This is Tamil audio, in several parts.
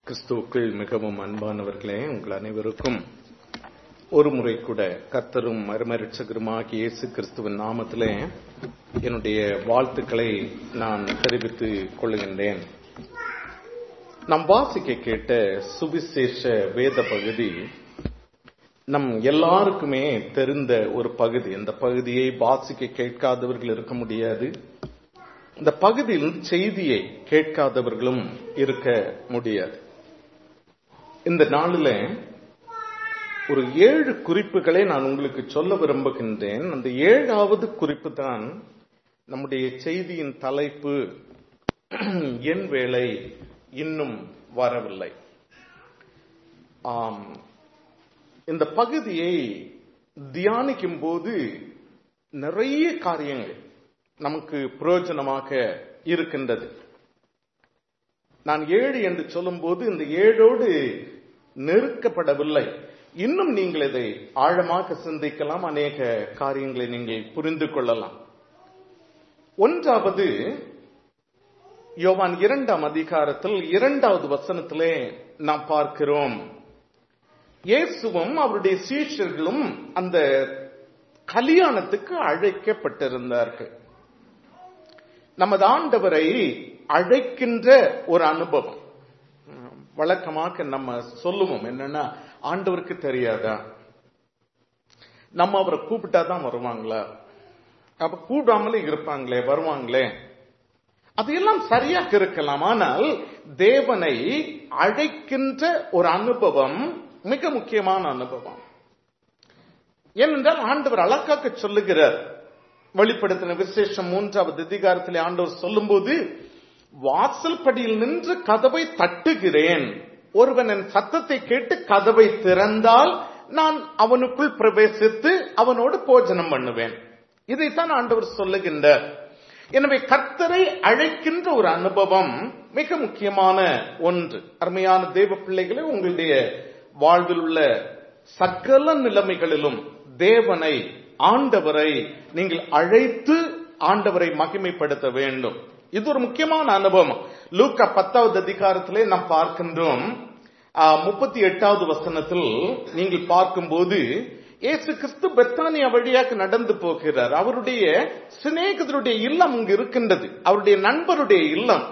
கிறிஸ்துவுக்குள் மிகவும் அன்பானவர்களே உங்கள் அனைவருக்கும் ஒரு முறை கூட கர்த்தரும் மருமரட்சகருமாகிய இயேசு கிறிஸ்துவின் நாமத்திலே என்னுடைய வாழ்த்துக்களை நான் தெரிவித்துக் கொள்ளுகின்றேன் நாம் வாசிக்க கேட்ட சுவிசேஷ வேத பகுதி நம் எல்லாருக்குமே தெரிந்த ஒரு பகுதி இந்த பகுதியை வாசிக்க கேட்காதவர்கள் இருக்க முடியாது இந்த பகுதியில் செய்தியை கேட்காதவர்களும் இருக்க முடியாது இந்த நாளில் ஒரு ஏழு குறிப்புகளை நான் உங்களுக்கு சொல்ல விரும்புகின்றேன் அந்த ஏழாவது குறிப்பு தான் நம்முடைய செய்தியின் தலைப்பு என் வேலை இன்னும் வரவில்லை ஆம் இந்த பகுதியை தியானிக்கும் போது நிறைய காரியங்கள் நமக்கு பிரயோஜனமாக இருக்கின்றது நான் ஏழு என்று சொல்லும்போது இந்த ஏழோடு நெருக்கப்படவில்லை இன்னும் நீங்கள் இதை ஆழமாக சிந்திக்கலாம் அநேக காரியங்களை நீங்கள் புரிந்து கொள்ளலாம் ஒன்றாவது யோவான் இரண்டாம் அதிகாரத்தில் இரண்டாவது வசனத்திலே நாம் பார்க்கிறோம் இயேசுவும் அவருடைய சீஷர்களும் அந்த கல்யாணத்துக்கு அழைக்கப்பட்டிருந்தார்கள் நமது ஆண்டவரை அழைக்கின்ற ஒரு அனுபவம் வழக்கமாக நம்ம சொல்லுவோம் என்னன்னா ஆண்டவருக்கு தெரியாதா நம்ம அவரை கூப்பிட்டா தான் வருவாங்களா அப்ப கூடாமலே இருப்பாங்களே வருவாங்களே அதையெல்லாம் சரியாக இருக்கலாம் ஆனால் தேவனை அழைக்கின்ற ஒரு அனுபவம் மிக முக்கியமான அனுபவம் ஏனென்றால் ஆண்டவர் அழகாக்க சொல்லுகிறார் வெளிப்படுத்தின விசேஷம் மூன்றாவது அதிகாரத்திலே ஆண்டவர் சொல்லும்போது வாசல் படியில் நின்று கதவை தட்டுகிறேன் ஒருவன் என் சத்தத்தை கேட்டு கதவை திறந்தால் நான் அவனுக்குள் பிரவேசித்து அவனோடு போஜனம் பண்ணுவேன் இதைத்தான் ஆண்டவர் சொல்லுகின்றார் எனவே கர்த்தரை அழைக்கின்ற ஒரு அனுபவம் மிக முக்கியமான ஒன்று அருமையான தேவ பிள்ளைகளே உங்களுடைய வாழ்வில் உள்ள சகல நிலைமைகளிலும் தேவனை ஆண்டவரை நீங்கள் அழைத்து ஆண்டவரை மகிமைப்படுத்த வேண்டும் இது ஒரு முக்கியமான அனுபவம் லூக்கா பத்தாவது அதிகாரத்திலே நாம் பார்க்கின்றோம் முப்பத்தி எட்டாவது வசனத்தில் நீங்கள் பார்க்கும்போது ஏசு கிறிஸ்து பெத்தானியா வழியாக நடந்து போகிறார் அவருடைய சிநேகிதருடைய இல்லம் அங்கு இருக்கின்றது அவருடைய நண்பருடைய இல்லம்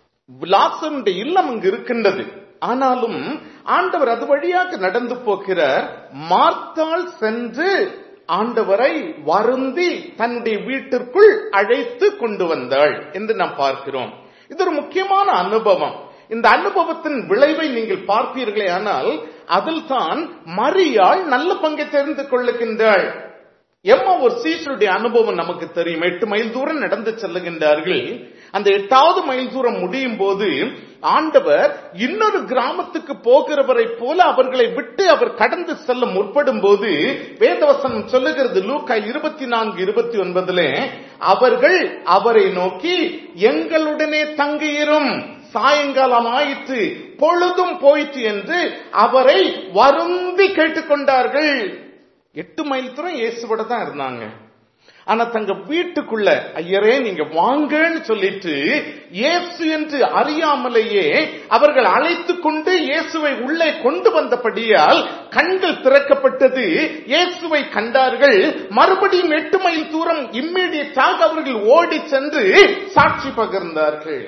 லாசனுடைய இல்லம் அங்கு இருக்கின்றது ஆனாலும் ஆண்டவர் அது வழியாக நடந்து போகிறார் மார்த்தால் சென்று ஆண்டவரை வருந்தி தன்னுடைய வீட்டிற்குள் அழைத்து கொண்டு வந்தாள் என்று நாம் பார்க்கிறோம் இது ஒரு முக்கியமான அனுபவம் இந்த அனுபவத்தின் விளைவை நீங்கள் பார்ப்பீர்களே ஆனால் அதில் தான் மரியாள் நல்ல பங்கை தெரிந்து கொள்ளுகின்றாள் எம்மா ஒரு சீசருடைய அனுபவம் நமக்கு தெரியும் எட்டு மைல் தூரம் நடந்து செல்லுகின்றார்கள் அந்த எட்டாவது மைல் தூரம் முடியும் போது ஆண்டவர் இன்னொரு கிராமத்துக்கு போகிறவரை போல அவர்களை விட்டு அவர் கடந்து செல்ல முற்படும் போது வேதவசனம் சொல்லுகிறது லூக்கா இருபத்தி நான்கு இருபத்தி ஒன்பதுல அவர்கள் அவரை நோக்கி எங்களுடனே தங்கியிரும் சாயங்காலம் ஆயிற்று பொழுதும் போயிற்று என்று அவரை வருந்தி கேட்டுக்கொண்டார்கள் எட்டு மைல் தூரம் இயேசுவோட தான் இருந்தாங்க ஆனா தங்க வீட்டுக்குள்ள ஐயரே நீங்க வாங்கன்னு சொல்லிட்டு இயேசு என்று அறியாமலேயே அவர்கள் அழைத்து கொண்டு இயேசுவை உள்ளே கொண்டு வந்தபடியால் கண்கள் திறக்கப்பட்டது இயேசுவை கண்டார்கள் மறுபடியும் எட்டு மைல் தூரம் இம்மீடியட்டாக அவர்கள் ஓடி சென்று சாட்சி பகிர்ந்தார்கள்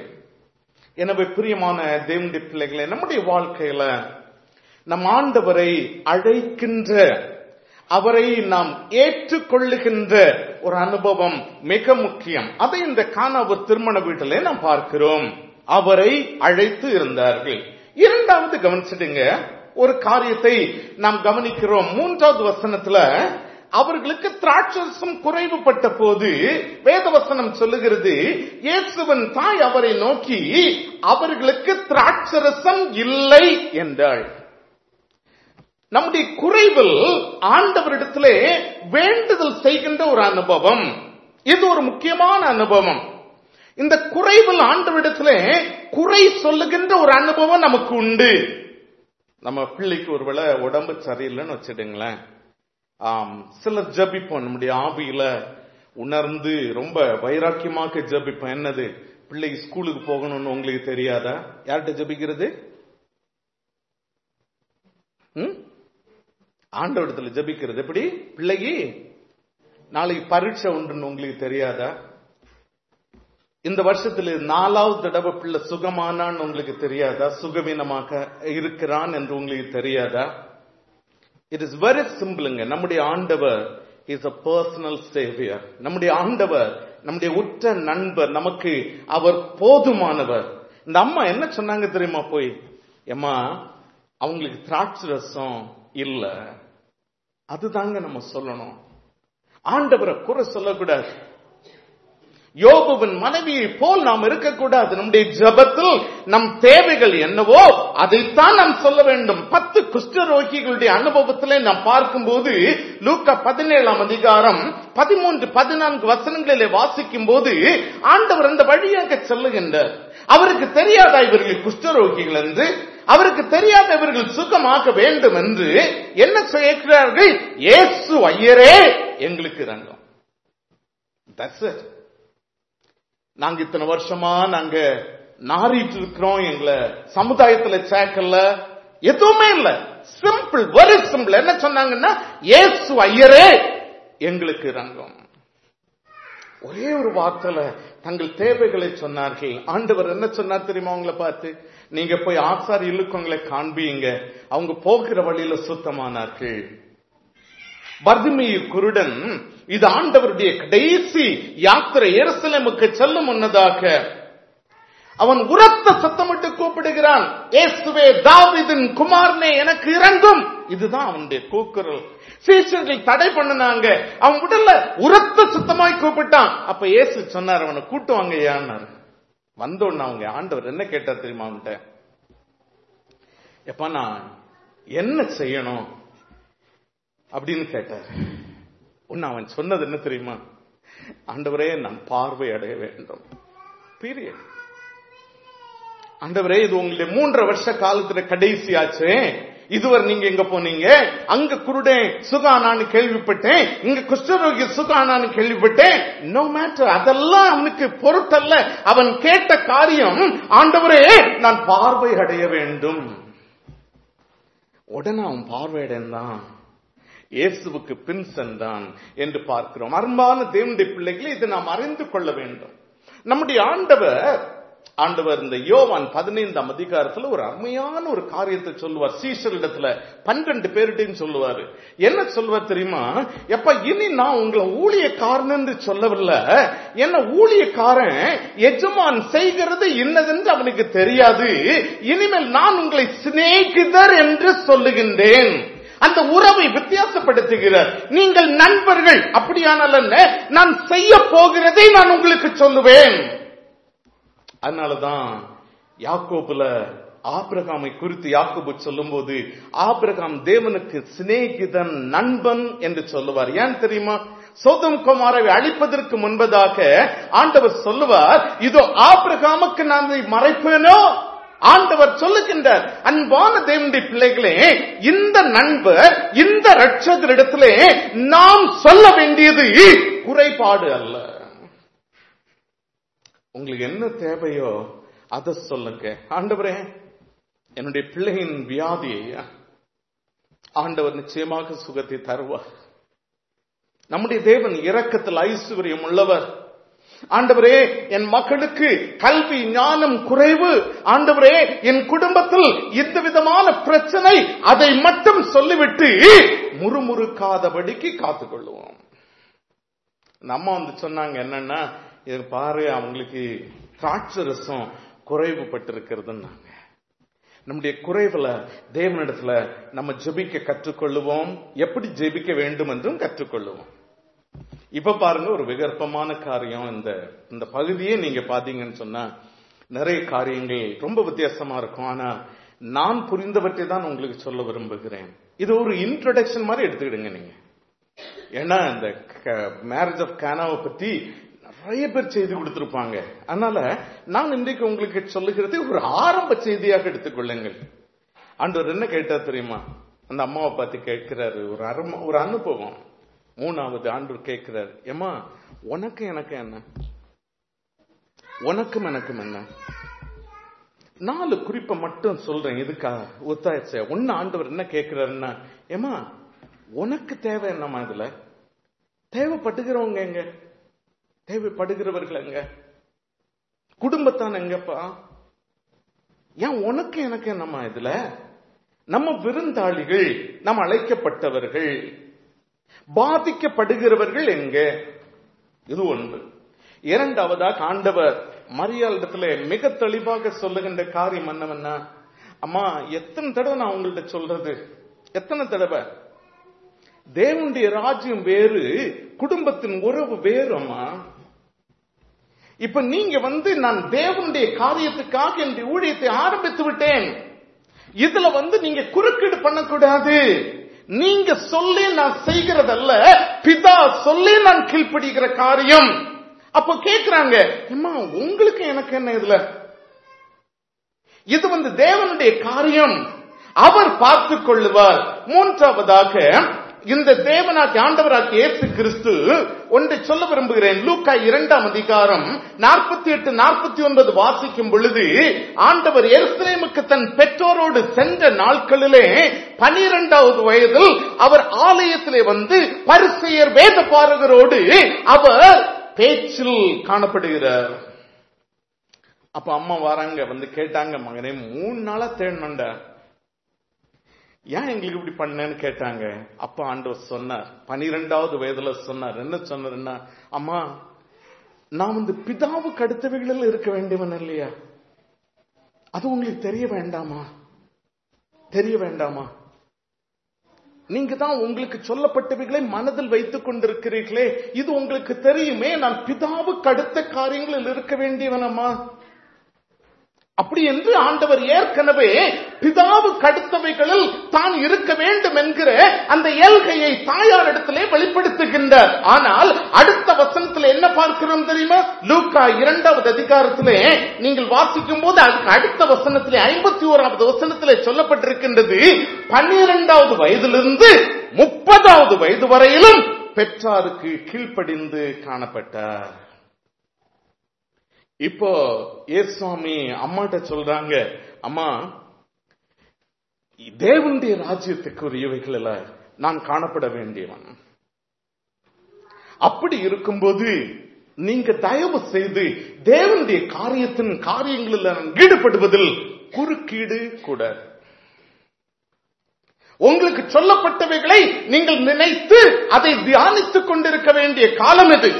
எனவே பிரியமான தேவனுடைய பிள்ளைகளை நம்முடைய வாழ்க்கையில நம் ஆண்டவரை அழைக்கின்ற அவரை நாம் ஏற்றுக்கொள்ளுகின்ற ஒரு அனுபவம் மிக முக்கியம் அதை இந்த காணாவூர் திருமண வீட்டிலே நாம் பார்க்கிறோம் அவரை அழைத்து இருந்தார்கள் இரண்டாவது கவனிச்சிடுங்க ஒரு காரியத்தை நாம் கவனிக்கிறோம் மூன்றாவது வசனத்துல அவர்களுக்கு திராட்சரசம் குறைவுபட்ட போது வேதவசனம் சொல்லுகிறது இயேசுவன் தாய் அவரை நோக்கி அவர்களுக்கு திராட்சரசம் இல்லை என்றாள் நம்முடைய குறைவில் ஆண்டவரிடத்திலே வேண்டுதல் செய்கின்ற ஒரு அனுபவம் இது ஒரு முக்கியமான அனுபவம் இந்த குறைவில் ஆண்டவரிடத்திலே குறை சொல்லுகின்ற ஒரு அனுபவம் நமக்கு உண்டு நம்ம பிள்ளைக்கு ஒருவேளை உடம்பு சரியில்லைன்னு வச்சிடுங்களேன் ஆம் சிலர் ஜபிப்போம் நம்முடைய ஆவியில உணர்ந்து ரொம்ப வைராக்கியமாக ஜபிப்போம் என்னது பிள்ளை ஸ்கூலுக்கு போகணும்னு உங்களுக்கு தெரியாதா யார்கிட்ட ஜபிக்கிறது ம்? ஆண்டவரிடத்துல ஜெபிக்கிறது எப்படி பிள்ளைக்கு நாளைக்கு பரீட்சை உண்டுன்னு உங்களுக்கு தெரியாதா இந்த வருஷத்துல நாலாவது தடவை பிள்ளை சுகமானான்னு உங்களுக்கு தெரியாதா சுகவீனமாக இருக்கிறான் என்று உங்களுக்கு தெரியாதா இட் இஸ் வெரி சிம்பிளுங்க நம்முடைய ஆண்டவர் இஸ் அ பர்சனல் சேவியர் நம்முடைய ஆண்டவர் நம்முடைய உற்ற நண்பர் நமக்கு அவர் போதுமானவர் இந்த அம்மா என்ன சொன்னாங்க தெரியுமா போய் எம்மா அவங்களுக்கு திராட்சை ரசம் இல்ல அதுதாங்க நம்ம சொல்லணும் ஆண்டவரை குறை சொல்லக்கூடாது யோபுவின் மனைவியை போல் நாம் இருக்கக்கூடாது நம்முடைய ஜபத்தில் நம் தேவைகள் என்னவோ அதைத்தான் நாம் சொல்ல வேண்டும் பத்து குஷ்டரோகிகளுடைய அனுபவத்திலே நாம் பார்க்கும்போது லூக்கா பதினேழாம் அதிகாரம் பதிமூன்று பதினான்கு வசனங்களிலே வாசிக்கும் போது ஆண்டவர் அந்த வழியாக செல்லுகின்றார் அவருக்கு தெரியாதா இவர்கள் குஷ்டரோகிகள் என்று அவருக்கு தெரியாத இவர்கள் சுகமாக வேண்டும் என்று என்ன செய்கிறார்கள் இயேசு ஐயரே எங்களுக்கு ரங்கம் தட்ஸ் இட் நாங்க இத்தனை வருஷமா நாங்க நாறிட்டு இருக்கிறோம் எங்களை சமுதாயத்துல சேர்க்கல எதுவுமே இல்ல சிம்பிள் வெரி சிம்பிள் என்ன சொன்னாங்கன்னா இயேசு ஐயரே எங்களுக்கு ரங்கம் ஒரே ஒரு வார்த்தையில தங்கள் தேவைகளை சொன்னார்கள் ஆண்டவர் என்ன சொன்னார் தெரியுமா உங்களை பார்த்து நீங்க போய் ஆசாரி இழுக்கவங்களை காண்பீங்க அவங்க போகிற வழியில சுத்தமானார்கள் பர்திமேயு குருடன் இது ஆண்டவருடைய கடைசி யாத்திரை எருசலேமுக்கு செல்லும் முன்னதாக அவன் உரத்த சத்தமிட்டு கூப்பிடுகிறான் இயேசுவே தாவிதின் குமாரனே எனக்கு இறங்கும் இதுதான் அவனுடைய கூக்குரல் சீஷர்கள் தடை பண்ணினாங்க அவன் உடல்ல உரத்த சத்தமாய் கூப்பிட்டான் அப்ப இயேசு சொன்னார் அவனை கூட்டுவாங்க ஏன்னாரு வந்தோன்னு அவங்க ஆண்டவர் என்ன கேட்டார் தெரியுமா அவன்கிட்ட எப்ப நான் என்ன செய்யணும் அப்படின்னு கேட்டார் ஒன்னு அவன் சொன்னது என்ன தெரியுமா ஆண்டவரே நான் பார்வை அடைய வேண்டும் பீரியட் ஆண்டவரே இது உங்களுடைய மூன்றரை வருஷ காலத்துல கடைசி ஆச்சு இதுவரை நீங்க எங்க போனீங்க அங்க குருடே சுகானான்னு கேள்விப்பட்டேன் இங்க குஷ்டரோகி சுகானான்னு கேள்விப்பட்டேன் நோ மேட்டர் அதெல்லாம் அவனுக்கு பொருட்டல்ல அவன் கேட்ட காரியம் ஆண்டவரே நான் பார்வை அடைய வேண்டும் உடனே அவன் பார்வையடைந்தான் இயேசுவுக்கு பின் சென்றான் என்று பார்க்கிறோம் அன்பான தேவனுடைய பிள்ளைகளை இதை நாம் அறிந்து கொள்ள வேண்டும் நம்முடைய ஆண்டவர் ஆண்டவர் இந்த யோவான் பதினைந்தாம் அதிகாரத்துல ஒரு அருமையான ஒரு காரியத்தை சொல்லுவார் சீஷரிடத்துல பன்னிரண்டு பேருடையும் சொல்லுவாரு என்ன சொல்லுவார் தெரியுமா எப்ப இனி நான் உங்களை ஊழியக்காரன் என்று சொல்லவில்லை என்ன ஊழியக்காரன் எஜமான் செய்கிறது இன்னதென்று அவனுக்கு தெரியாது இனிமேல் நான் உங்களை சிநேகிதர் என்று சொல்லுகின்றேன் அந்த உறவை வித்தியாசப்படுத்துகிறார் நீங்கள் நண்பர்கள் அப்படியானால் என்ன நான் செய்ய போகிறதை நான் உங்களுக்கு சொல்லுவேன் அதனாலதான் யாக்கோபுல ஆபிரகாமை குறித்து யாக்கோபு சொல்லும்போது ஆபிரகாம் தேவனுக்கு சிநேகிதன் நண்பன் என்று சொல்லுவார் ஏன் தெரியுமா சோதம் குமாரை அழிப்பதற்கு முன்பதாக ஆண்டவர் சொல்லுவார் இதோ ஆபிரகாமுக்கு நான் இதை மறைப்பேனோ ஆண்டவர் சொல்லுகின்றார் அன்பான தேவனுடைய பிள்ளைகளே இந்த நண்பர் இந்த ரட்சகரிடத்திலே நாம் சொல்ல வேண்டியது குறைபாடு அல்ல உங்களுக்கு என்ன தேவையோ அதை சொல்லுங்க ஆண்டவரே என்னுடைய பிள்ளையின் வியாதியை ஆண்டவர் நிச்சயமாக சுகத்தை தருவார் நம்முடைய தேவன் இரக்கத்தில் ஐஸ்வர்யம் உள்ளவர் ஆண்டவரே என் மக்களுக்கு கல்வி ஞானம் குறைவு ஆண்டவரே என் குடும்பத்தில் எந்த விதமான பிரச்சனை அதை மட்டும் சொல்லிவிட்டு முறுமுறுக்காதபடிக்கு காத்துக்கொள்ளுவோம் நம்ம வந்து சொன்னாங்க என்னன்னா இது பாரு அவங்களுக்கு திராட்சரசம் குறைவுபட்டிருக்கிறதுன்னாங்க நம்முடைய குறைவுல தேவனிடத்துல நம்ம ஜெபிக்க கற்றுக்கொள்ளுவோம் எப்படி ஜெபிக்க வேண்டும் என்றும் கற்றுக்கொள்ளுவோம் இப்ப பாருங்க ஒரு விகற்பமான காரியம் இந்த இந்த பகுதியே நீங்க பாத்தீங்கன்னு சொன்னா நிறைய காரியங்கள் ரொம்ப வித்தியாசமா இருக்கும் ஆனா நான் புரிந்தவற்றை தான் உங்களுக்கு சொல்ல விரும்புகிறேன் இது ஒரு இன்ட்ரடக்ஷன் மாதிரி எடுத்துக்கிடுங்க நீங்க ஏன்னா இந்த மேரேஜ் ஆஃப் கேனாவை பத்தி நிறைய பேர் செய்தி கொடுத்திருப்பாங்க அதனால நான் இன்றைக்கு உங்களுக்கு சொல்லுகிறது ஒரு ஆரம்ப செய்தியாக எடுத்துக்கொள்ளுங்கள் ஆண்டவர் என்ன கேட்டா தெரியுமா அந்த அம்மாவை பார்த்து கேட்கிறாரு ஒரு அரும ஒரு அனுபவம் மூணாவது ஆண்டவர் கேட்கிறார் ஏமா உனக்கு எனக்கு என்ன உனக்கும் எனக்கும் என்ன நாலு குறிப்பை மட்டும் சொல்றேன் இதுக்கா ஒத்தாச்ச ஒன்னு ஆண்டவர் என்ன கேட்கிறாருன்னா ஏமா உனக்கு தேவை என்னம்மா இதுல தேவைப்படுகிறவங்க எங்க தேவைப்படுகிறவர்கள் எங்க குடும்பத்தான் எங்கப்பா ஏன் உனக்கு எனக்கு என்னம்மா இதுல நம்ம விருந்தாளிகள் நம்ம அழைக்கப்பட்டவர்கள் பாதிக்கப்படுகிறவர்கள் எங்க இது ஒன்று இரண்டாவதாக ஆண்டவர் மரியாளிடத்துல மிக தெளிவாக சொல்லுகின்ற காரியம் என்னவென்னா அம்மா எத்தனை தடவை நான் உங்கள்ட்ட சொல்றது எத்தனை தடவை தேவனுடைய ராஜ்யம் வேறு குடும்பத்தின் உறவு வேறு அம்மா இப்ப நீங்க வந்து நான் தேவனுடைய காரியத்துக்காக என்னுடைய ஊழியத்தை ஆரம்பித்து விட்டேன் இதுல வந்து நீங்க குறுக்கீடு பண்ணக்கூடாது நீங்க சொல்லி நான் செய்கிறதல்ல பிதா சொல்லி நான் கீழ்ப்படுகிற காரியம் அப்ப கேக்குறாங்க அம்மா உங்களுக்கு எனக்கு என்ன இதுல இது வந்து தேவனுடைய காரியம் அவர் பார்த்துக் கொள்ளுவார் மூன்றாவதாக இந்த தேவனாக்கி ஆண்டவராக்கி இயேசு கிறிஸ்து ஒன்றை சொல்ல விரும்புகிறேன் லூக்கா இரண்டாம் அதிகாரம் நாற்பத்தி எட்டு நாற்பத்தி ஒன்பது வாசிக்கும் பொழுது ஆண்டவர் எருசலேமுக்கு தன் பெற்றோரோடு சென்ற நாட்களிலே பனிரெண்டாவது வயதில் அவர் ஆலயத்திலே வந்து பரிசெயர் வேத பாரகரோடு அவர் பேச்சில் காணப்படுகிறார் அப்ப அம்மா வராங்க வந்து கேட்டாங்க மகனே மூணு நாளா தேடணும்டா ஏன் எங்களுக்கு இப்படி பண்ணேன்னு கேட்டாங்க அப்பா ஆண்டவர் சொன்னார் பனிரெண்டாவது வயதுல சொன்னார் என்ன சொன்னாருன்னா அம்மா நான் வந்து பிதாவுக்கு அடுத்தவைகளில் இருக்க வேண்டியவன் இல்லையா அது உங்களுக்கு தெரிய வேண்டாமா தெரிய வேண்டாமா நீங்க தான் உங்களுக்கு சொல்லப்பட்டவைகளை மனதில் வைத்துக் கொண்டிருக்கிறீர்களே இது உங்களுக்கு தெரியுமே நான் பிதாவுக்கு அடுத்த காரியங்களில் இருக்க வேண்டியவனம்மா அப்படி என்று ஆண்டவர் ஏற்கனவே பிதாவுக்கு அடுத்தவைகளில் தான் இருக்க வேண்டும் என்கிற அந்த இயல்கையை தாயார் இடத்திலே வெளிப்படுத்துகின்றார் ஆனால் அடுத்த வசனத்தில் என்ன பார்க்கிறோம் தெரியுமா லூக்கா இரண்டாவது அதிகாரத்திலே நீங்கள் வாசிக்கும் போது அதுக்கு அடுத்த வசனத்திலே ஐம்பத்தி ஓராவது வசனத்திலே சொல்லப்பட்டிருக்கின்றது பன்னிரெண்டாவது வயதிலிருந்து முப்பதாவது வயது வரையிலும் பெற்றாருக்கு கீழ்ப்படிந்து காணப்பட்டார் இப்போ ஏசுவாமி அம்மாட்ட சொல்றாங்க அம்மா தேவனுடைய ராஜ்யத்துக்கு உரியவைகள் நான் காணப்பட வேண்டியவன் அப்படி இருக்கும்போது நீங்க தயவு செய்து தேவனுடைய காரியத்தின் காரியங்களில் நான் ஈடுபடுவதில் குறுக்கீடு கூட உங்களுக்கு சொல்லப்பட்டவைகளை நீங்கள் நினைத்து அதை தியானித்துக் கொண்டிருக்க வேண்டிய காலம் இது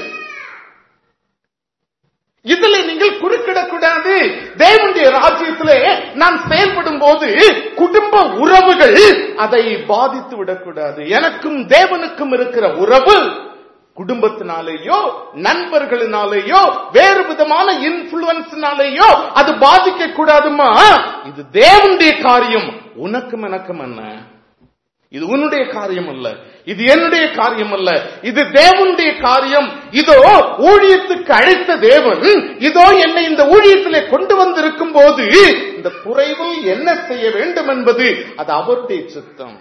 இதுல நீங்கள் குறுக்கிடக்கூடாது தேவனுடைய ராஜ்யத்திலே நான் செயல்படும் போது குடும்ப உறவுகள் அதை பாதித்து விடக்கூடாது எனக்கும் தேவனுக்கும் இருக்கிற உறவு குடும்பத்தினாலேயோ நண்பர்களினாலேயோ வேறு விதமான இன்ஃபுளுன்ஸ்னாலேயோ அது பாதிக்க கூடாதுமா இது தேவனுடைய காரியம் உனக்கும் எனக்கும் என்ன இது உன்னுடைய காரியம் அல்ல இது என்னுடைய காரியம் அல்ல இது தேவனுடைய காரியம் இதோ ஊழியத்துக்கு அழைத்த தேவன் இதோ என்னை இந்த ஊழியத்திலே கொண்டு வந்திருக்கும் போது இந்த குறைவில் என்ன செய்ய வேண்டும் என்பது அது அவருடைய சித்தம்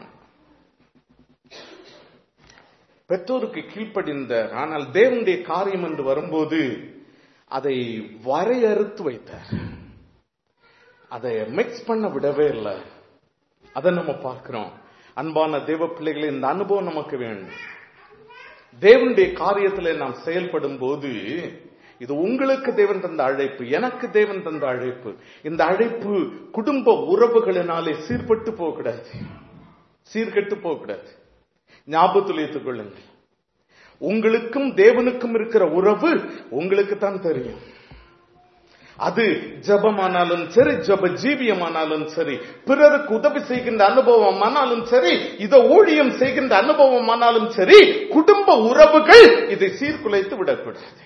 பெற்றோருக்கு கீழ்ப்படிந்த ஆனால் தேவனுடைய காரியம் என்று வரும்போது அதை வரையறுத்து வைத்தார் அதை மிக்ஸ் பண்ண விடவே இல்லை அதை நம்ம பார்க்கிறோம் அன்பான தேவ பிள்ளைகளே இந்த அனுபவம் நமக்கு வேண்டும் தேவனுடைய காரியத்தில் நாம் செயல்படும் போது இது உங்களுக்கு தேவன் தந்த அழைப்பு எனக்கு தேவன் தந்த அழைப்பு இந்த அழைப்பு குடும்ப உறவுகளினாலே சீர்பட்டு போகக்கூடாது சீர்கெட்டு போகக்கூடாது ஞாபகத்தில் வைத்துக் கொள்ளுங்கள் உங்களுக்கும் தேவனுக்கும் இருக்கிற உறவு உங்களுக்கு தான் தெரியும் அது ஜபமானாலும் சரி ஜப ஜீவியமானாலும் சரி பிறருக்கு உதவி செய்கின்ற அனுபவம் ஆனாலும் சரி இதை ஊழியம் செய்கின்ற அனுபவம் ஆனாலும் சரி குடும்ப உறவுகள் இதை சீர்குலைத்து விடக்கூடாது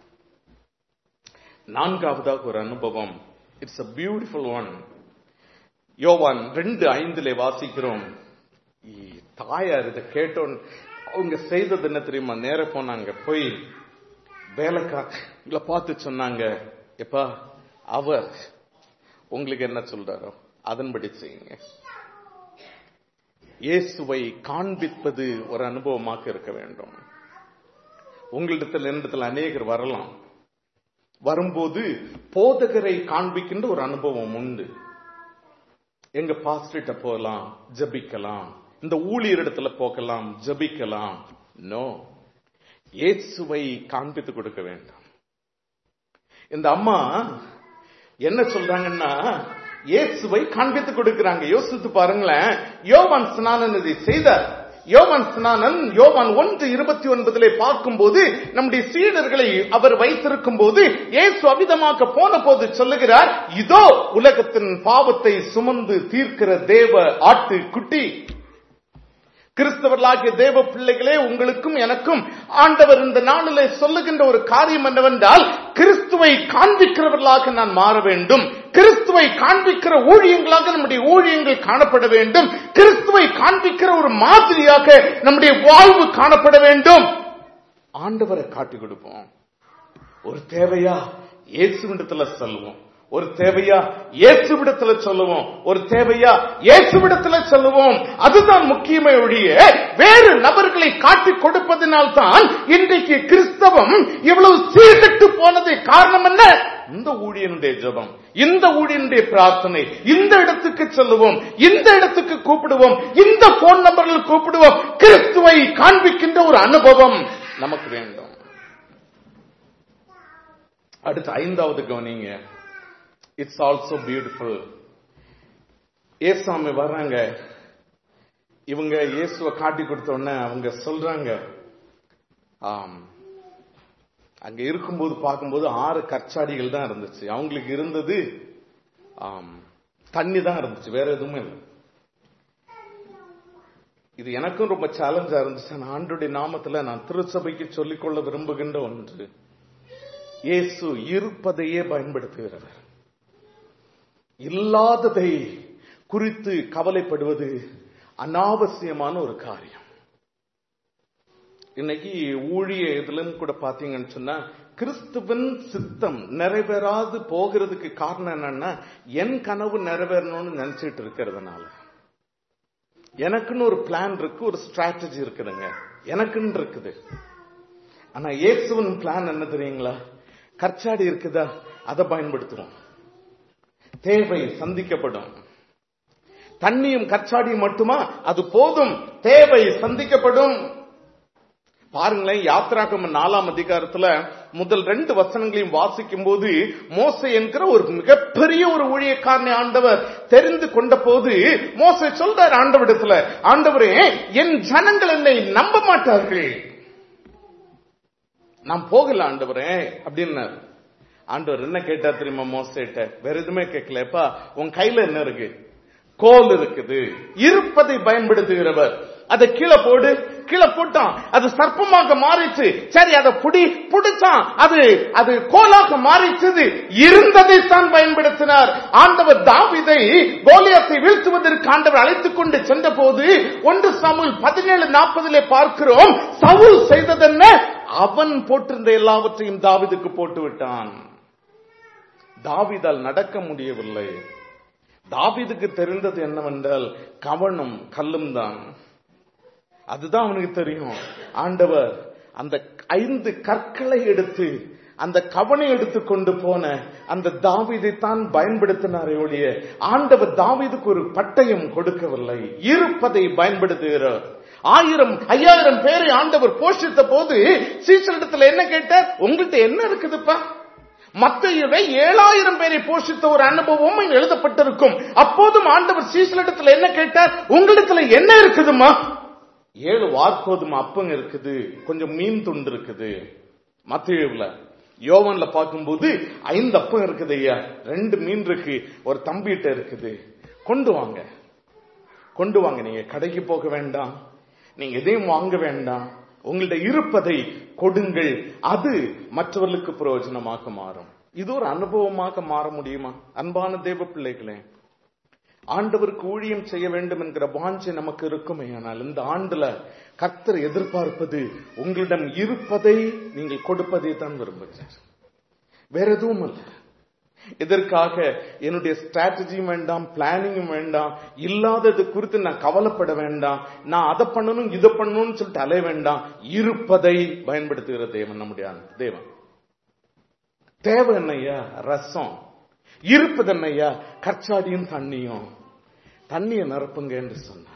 நான்காவதாக ஒரு அனுபவம் இட்ஸ் அ பியூட்டிஃபுல் ஒன் யோவான் ரெண்டு ஐந்துல வாசிக்கிறோம் தாயார் இதை கேட்டோன் அவங்க செய்தது என்ன தெரியுமா நேர போனாங்க போய் வேலைக்காரங்களை பார்த்து சொன்னாங்க எப்பா அவர் உங்களுக்கு என்ன சொல்றாரோ அதன்படி செய்யுங்க இயேசுவை காண்பிப்பது ஒரு அனுபவமாக இருக்க வேண்டும் உங்களிடத்தில் என்னிடத்தில் அநேகர் வரலாம் வரும்போது போதகரை காண்பிக்கின்ற ஒரு அனுபவம் உண்டு எங்க பாஸ்டர்கிட்ட போகலாம் ஜபிக்கலாம் இந்த ஊழியரிடத்துல போகலாம் ஜபிக்கலாம் நோ இயேசுவை காண்பித்து கொடுக்க வேண்டும் இந்த அம்மா என்ன சொல்றாங்கன்னா இயேசுவை காண்பித்து கொடுக்கிறாங்க யோசித்து பாருங்களேன் யோவான் ஸ்நானன் இதை செய்தார் யோவான் ஸ்நானன் யோவான் ஒன்று இருபத்தி ஒன்பதிலே பார்க்கும்போது நம்முடைய சீடர்களை அவர் வைத்திருக்கும் போது இயேசு அவிதமாக்க போன போது சொல்லுகிறார் இதோ உலகத்தின் பாவத்தை சுமந்து தீர்க்கிற தேவ ஆட்டு குட்டி கிறிஸ்தவர்களாகிய தேவ பிள்ளைகளே உங்களுக்கும் எனக்கும் ஆண்டவர் இந்த நாளிலே சொல்லுகின்ற ஒரு காரியம் என்னவென்றால் கிறிஸ்துவை காண்பிக்கிறவர்களாக நான் மாற வேண்டும் கிறிஸ்துவை காண்பிக்கிற ஊழியங்களாக நம்முடைய ஊழியங்கள் காணப்பட வேண்டும் கிறிஸ்துவை காண்பிக்கிற ஒரு மாதிரியாக நம்முடைய வாழ்வு காணப்பட வேண்டும் ஆண்டவரை காட்டி கொடுப்போம் ஒரு தேவையா இயேசுவிடத்துல சொல்லுவோம் ஒரு தேவையா இயேசுவிடத்துல சொல்லுவோம் ஒரு தேவையா இயேசுவிடத்துல சொல்லுவோம் அதுதான் முக்கியமே ஒழிய வேறு நபர்களை காட்டி கொடுப்பதனால் தான் இன்றைக்கு கிறிஸ்தவம் இவ்வளவு சீர்கட்டு போனது காரணம் என்ன இந்த ஊழியனுடைய ஜெபம் இந்த ஊழியனுடைய பிரார்த்தனை இந்த இடத்துக்கு சொல்லுவோம் இந்த இடத்துக்கு கூப்பிடுவோம் இந்த போன் நம்பரில் கூப்பிடுவோம் கிறிஸ்துவை காண்பிக்கின்ற ஒரு அனுபவம் நமக்கு வேண்டும் அடுத்து ஐந்தாவது கவனிங்க இட்ஸ் ஆல்சோ பியூட்டிஃபுல் ஏசாமி வர்றாங்க இவங்க இயேசுவை காட்டி கொடுத்த உடனே அவங்க சொல்றாங்க ஆம் அங்க இருக்கும்போது பார்க்கும்போது ஆறு கற்சாடிகள் தான் இருந்துச்சு அவங்களுக்கு இருந்தது ஆம் தண்ணி தான் இருந்துச்சு வேற எதுவுமே இல்லை இது எனக்கும் ரொம்ப சேலஞ்சா இருந்துச்சு நான் ஆண்டுடைய நாமத்துல நான் திருச்சபைக்கு சொல்லிக்கொள்ள விரும்புகின்ற ஒன்று இயேசு இருப்பதையே பயன்படுத்துகிறவர் இல்லாததை குறித்து கவலைப்படுவது அனாவசியமான ஒரு காரியம் இன்னைக்கு ஊழிய இதுலயும் கூட பாத்தீங்கன்னு சொன்னா கிறிஸ்துவன் சித்தம் நிறைவேறாது போகிறதுக்கு காரணம் என்னன்னா என் கனவு நிறைவேறணும்னு நினைச்சிட்டு இருக்கிறதுனால எனக்குன்னு ஒரு பிளான் இருக்கு ஒரு ஸ்ட்ராட்டஜி இருக்குதுங்க எனக்குன்னு இருக்குது ஆனா இயேசுவன் பிளான் என்ன தெரியுங்களா கற்சாடி இருக்குதா அதை பயன்படுத்துவோம் தேவை சந்திக்கப்படும் தண்ணியும் கற்சாடியும் மட்டுமா அது போதும் தேவை சந்திக்கப்படும் பாருங்களேன் யாத்ராகம் நாலாம் அதிகாரத்துல முதல் ரெண்டு வசனங்களையும் வாசிக்கும் போது மோசை என்கிற ஒரு மிகப்பெரிய ஒரு ஊழியக்காரனை ஆண்டவர் தெரிந்து கொண்ட போது மோசை சொல்றார் ஆண்டவரிடத்துல ஆண்டவரே என் ஜனங்கள் என்னை நம்ப மாட்டார்கள் நான் போகல ஆண்டவரே அப்படின்னாரு ஆண்டவர் என்ன கேட்டா தெரியுமா மோசேட்ட வேற எதுவுமே கேட்கலப்பா உன் கையில என்ன இருக்கு கோல் இருக்குது இருப்பதை பயன்படுத்துகிறவர் அதை கீழே போடு கீழே போட்டான் அது சர்ப்பமாக மாறிச்சு சரி அதை புடி புடிச்சான் அது அது கோலாக மாறிச்சது இருந்ததை தான் பயன்படுத்தினார் ஆண்டவர் தாவிதை கோலியத்தை வீழ்த்துவதற்கு ஆண்டவர் அழைத்துக் கொண்டு சென்ற போது ஒன்று சமுல் பதினேழு நாற்பதிலே பார்க்கிறோம் சவுல் செய்ததென்ன அவன் போட்டிருந்த எல்லாவற்றையும் தாவிதுக்கு போட்டு விட்டான் தாவிதால் நடக்க முடியவில்லை தாவிதுக்கு தெரிந்தது என்னவென்றால் கவனம் கல்லும் தான் அதுதான் அவனுக்கு தெரியும் ஆண்டவர் அந்த ஐந்து கற்களை எடுத்து அந்த கவனை எடுத்து கொண்டு போன அந்த தாவிதை தான் பயன்படுத்தினாரே ஒழிய ஆண்டவர் தாவிதுக்கு ஒரு பட்டயம் கொடுக்கவில்லை இருப்பதை பயன்படுத்துகிறார் ஆயிரம் ஐயாயிரம் பேரை ஆண்டவர் போஷித்த போது சீசனிடத்துல என்ன கேட்டார் உங்கள்கிட்ட என்ன இருக்குதுப்பா மத்தையுடைய ஏழாயிரம் பேரை போஷித்த ஒரு அனுபவம் எழுதப்பட்டிருக்கும் அப்போதும் ஆண்டவர் சீசனிடத்துல என்ன கேட்டார் உங்களிடத்துல என்ன இருக்குதுமா ஏழு வார்கோதுமை அப்பங்க இருக்குது கொஞ்சம் மீன் துண்டு இருக்குது மத்தியுல யோவன்ல பார்க்கும்போது ஐந்து அப்பம் இருக்குது ஐயா ரெண்டு மீன் இருக்கு ஒரு தம்பிகிட்ட இருக்குது கொண்டு வாங்க கொண்டு வாங்க நீங்க கடைக்கு போக வேண்டாம் நீங்க எதையும் வாங்க வேண்டாம் உங்கள்ட்ட இருப்பதை கொடுங்கள் அது மற்றவர்களுக்கு பிரயோஜனமாக மாறும் இது ஒரு அனுபவமாக மாற முடியுமா அன்பான தேவ பிள்ளைகளே ஆண்டவருக்கு ஊழியம் செய்ய வேண்டும் என்கிற வாஞ்சை நமக்கு இருக்குமே ஆனால் இந்த ஆண்டுல கர்த்தர் எதிர்பார்ப்பது உங்களிடம் இருப்பதை நீங்கள் கொடுப்பதை தான் விரும்புகிறார் வேற எதுவும் அல்ல இதற்காக என்னுடைய ஸ்ட்ராட்டஜியும் வேண்டாம் பிளானிங்கும் வேண்டாம் இல்லாதது குறித்து நான் கவலைப்பட வேண்டாம் நான் அதை பண்ணணும் இதை பண்ணணும்னு சொல்லிட்டு அலைய வேண்டாம் இருப்பதை பயன்படுத்துகிற தேவன் நம்முடைய தேவன் தேவை என்னையா ரசம் இருப்பது என்னையா கற்சாடியும் தண்ணியும் தண்ணியை நிரப்புங்க என்று சொன்னார்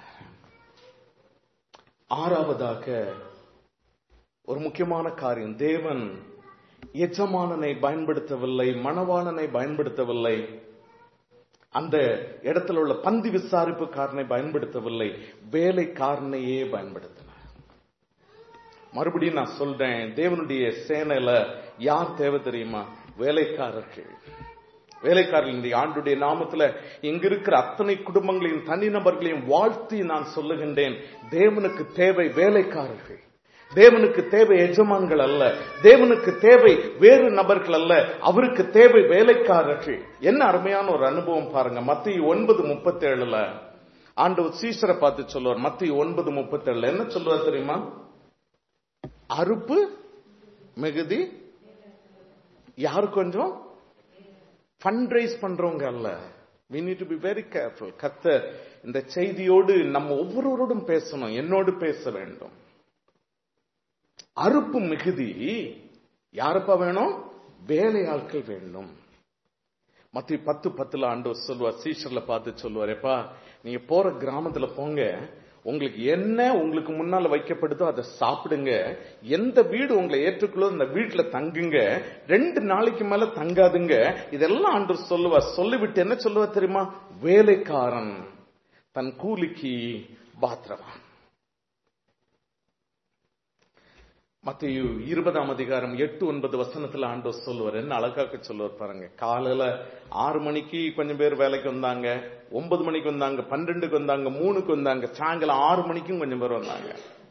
ஆறாவதாக ஒரு முக்கியமான காரியம் தேவன் எஜமானனை பயன்படுத்தவில்லை மணவாளனை பயன்படுத்தவில்லை அந்த இடத்துல உள்ள பந்தி விசாரிப்புக்காரனை பயன்படுத்தவில்லை வேலைக்காரனையே பயன்படுத்தினார் மறுபடியும் நான் சொல்றேன் தேவனுடைய சேனையில யார் தேவை தெரியுமா வேலைக்காரர்கள் வேலைக்காரர்கள் இந்த ஆண்டுடைய நாமத்துல இங்க இருக்கிற அத்தனை குடும்பங்களையும் தனிநபர்களையும் வாழ்த்தி நான் சொல்லுகின்றேன் தேவனுக்கு தேவை வேலைக்காரர்கள் தேவனுக்கு தேவை எஜமான்கள் அல்ல தேவனுக்கு தேவை வேறு நபர்கள் அல்ல அவருக்கு தேவை வேலைக்காரர்கள் என்ன அருமையான ஒரு அனுபவம் பாருங்க மத்திய ஒன்பது முப்பத்தி ஏழுல ஆண்டவர் சீசரை பார்த்து சொல்லுவார் மத்திய ஒன்பது முப்பத்தி ஏழுல என்ன சொல்லுவார் தெரியுமா அறுப்பு மிகுதி யாரு கொஞ்சம் ஃபண்ட் ரைஸ் பண்றவங்க அல்ல we need to be very careful கத்த இந்த செய்தியோடு நம்ம ஒவ்வொருவரோடும் பேசணும் என்னோடு பேச வேண்டும் அறுப்பு மிகுதி யாருப்பா வேணும் வேலையாட்கள் வேண்டும் மத்திய பத்து பத்துல ஆண்டவர் சொல்லுவார் சீஷர்ல பார்த்து சொல்லுவார் எப்பா நீங்க போற கிராமத்துல போங்க உங்களுக்கு என்ன உங்களுக்கு முன்னால வைக்கப்படுதோ அதை சாப்பிடுங்க எந்த வீடு உங்களை ஏற்றுக்குள்ளோ அந்த வீட்டுல தங்குங்க ரெண்டு நாளைக்கு மேல தங்காதுங்க இதெல்லாம் ஆண்டு சொல்லுவார் சொல்லிவிட்டு என்ன சொல்லுவார் தெரியுமா வேலைக்காரன் தன் கூலிக்கு பாத்திரவான் மத்திய இருபதாம் அதிகாரம் எட்டு ஒன்பது வசனத்துல ஆண்டவர் சொல்லுவார் என்ன அழகாக்க சொல்லுவார் பாருங்க காலையில ஆறு மணிக்கு கொஞ்சம் பேர் வேலைக்கு வந்தாங்க ஒன்பது மணிக்கு வந்தாங்க பன்னெண்டுக்கு வந்தாங்க மூணுக்கு வந்தாங்க சாயங்காலம் ஆறு மணிக்கும் கொஞ்சம் பேர் வந்தாங்க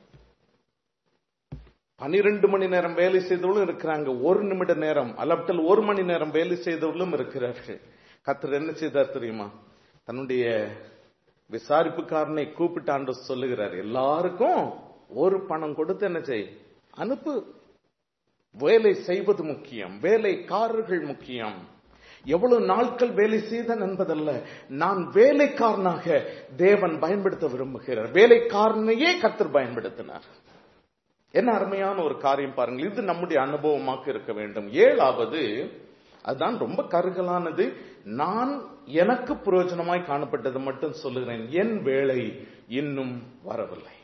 பனிரெண்டு மணி நேரம் வேலை செய்தவர்களும் இருக்கிறாங்க ஒரு நிமிட நேரம் அல்லப்பட்டல் ஒரு மணி நேரம் வேலை செய்தவர்களும் இருக்கிறார்கள் கத்தர் என்ன செய்தார் தெரியுமா தன்னுடைய விசாரிப்புக்காரனை கூப்பிட்டு ஆண்டு சொல்லுகிறார் எல்லாருக்கும் ஒரு பணம் கொடுத்து என்ன செய் அனுப்பு வேலை செய்வது முக்கியம் வேலைக்காரர்கள் முக்கியம் எவ்வளவு நாட்கள் வேலை செய்தான் என்பதல்ல நான் வேலைக்காரனாக தேவன் பயன்படுத்த விரும்புகிறார் வேலைக்காரனையே கத்தர் பயன்படுத்தினார் என்ன அருமையான ஒரு காரியம் பாருங்கள் இது நம்முடைய அனுபவமாக இருக்க வேண்டும் ஏழாவது அதுதான் ரொம்ப கருகலானது நான் எனக்கு பிரயோஜனமாய் காணப்பட்டது மட்டும் சொல்லுகிறேன் என் வேலை இன்னும் வரவில்லை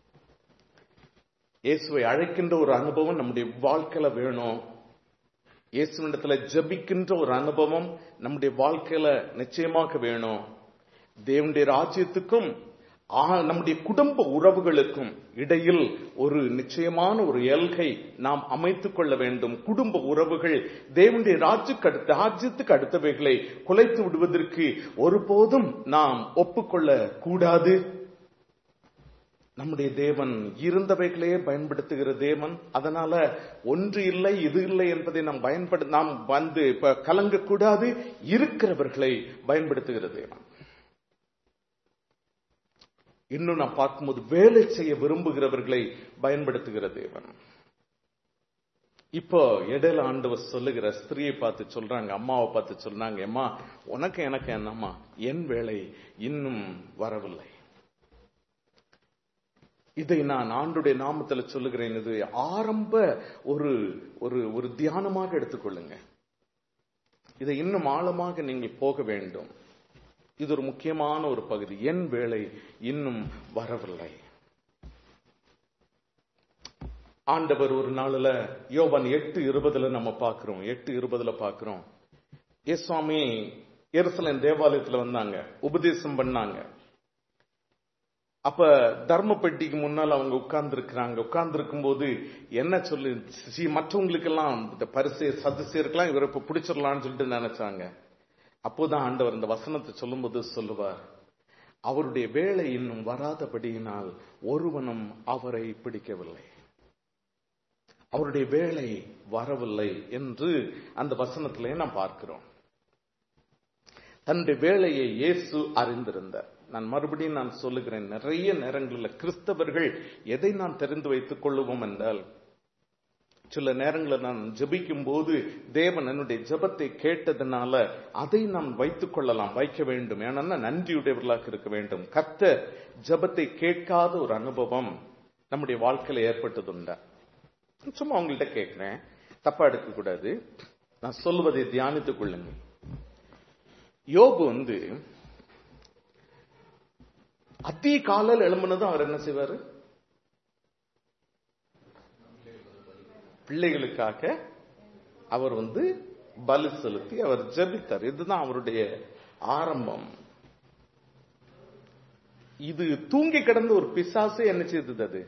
இயேசுவை அழைக்கின்ற ஒரு அனுபவம் நம்முடைய வாழ்க்கையில வேணும் இயேசுவிடத்துல ஜபிக்கின்ற ஒரு அனுபவம் நம்முடைய வாழ்க்கையில நிச்சயமாக வேணும் தேவனுடைய ராஜ்யத்துக்கும் நம்முடைய குடும்ப உறவுகளுக்கும் இடையில் ஒரு நிச்சயமான ஒரு எல்கை நாம் அமைத்துக் கொள்ள வேண்டும் குடும்ப உறவுகள் தேவனுடைய ராஜ்யக்கு அடுத்த ராஜ்யத்துக்கு அடுத்தவைகளை குலைத்து விடுவதற்கு ஒருபோதும் நாம் ஒப்புக்கொள்ள கூடாது நம்முடைய தேவன் இருந்தவைகளையே பயன்படுத்துகிற தேவன் அதனால ஒன்று இல்லை இது இல்லை என்பதை நாம் பயன்படு நாம் வந்து இப்ப கலங்கக்கூடாது இருக்கிறவர்களை பயன்படுத்துகிற தேவன் இன்னும் நான் பார்க்கும்போது வேலை செய்ய விரும்புகிறவர்களை பயன்படுத்துகிற தேவன் இப்போ இடையில ஆண்டவர் சொல்லுகிற ஸ்திரியை பார்த்து சொல்றாங்க அம்மாவை பார்த்து சொல்றாங்க அம்மா உனக்கு எனக்கு என்னம்மா என் வேலை இன்னும் வரவில்லை இதை நான் ஆண்டுடைய நாமத்துல சொல்லுகிறேன் இது ஆரம்ப ஒரு ஒரு ஒரு தியானமாக எடுத்துக்கொள்ளுங்க இதை இன்னும் ஆழமாக நீங்கள் போக வேண்டும் இது ஒரு முக்கியமான ஒரு பகுதி என் வேலை இன்னும் வரவில்லை ஆண்டவர் ஒரு நாள்ல யோவான் எட்டு இருபதுல நம்ம பாக்குறோம் எட்டு இருபதுல பாக்குறோம் ஏ சுவாமி எருசலேம் தேவாலயத்துல வந்தாங்க உபதேசம் பண்ணாங்க அப்ப தர்ம பெட்டிக்கு முன்னால் அவங்க உட்கார்ந்து இருக்கிறாங்க உட்கார்ந்து இருக்கும் போது என்ன சொல்லு மற்றவங்களுக்கு எல்லாம் இந்த பரிசு சதுசியருக்கெல்லாம் இவரை இப்ப பிடிச்சிடலாம்னு சொல்லிட்டு நினைச்சாங்க அப்போதான் ஆண்டவர் இந்த வசனத்தை சொல்லும்போது சொல்லுவார் அவருடைய வேலை இன்னும் வராதபடியினால் ஒருவனும் அவரை பிடிக்கவில்லை அவருடைய வேலை வரவில்லை என்று அந்த வசனத்திலே நாம் பார்க்கிறோம் தன்னுடைய வேலையை இயேசு அறிந்திருந்தார் நான் மறுபடியும் நான் சொல்லுகிறேன் நிறைய நேரங்களில் கிறிஸ்தவர்கள் எதை நான் தெரிந்து வைத்துக் கொள்ளுவோம் என்றால் சில நேரங்களில் நான் ஜபிக்கும் போது தேவன் என்னுடைய ஜபத்தை கேட்டதுனால அதை நாம் வைத்துக் கொள்ளலாம் வைக்க வேண்டும் ஏன்னா நன்றியுடையவர்களாக இருக்க வேண்டும் கத்த ஜபத்தை கேட்காத ஒரு அனுபவம் நம்முடைய வாழ்க்கையில ஏற்பட்டதுண்டா சும்மா உங்கள்கிட்ட கேட்கிறேன் தப்பா எடுக்க கூடாது நான் சொல்வதை தியானித்துக் கொள்ளுங்கள் யோபு வந்து அத்தி காலையில் எழும்புனதும் அவர் என்ன செய்வாரு பிள்ளைகளுக்காக அவர் வந்து பலி செலுத்தி அவர் ஜெபித்தார் இதுதான் அவருடைய ஆரம்பம் இது தூங்கி கிடந்த ஒரு பிசாசு என்ன செய்தது அது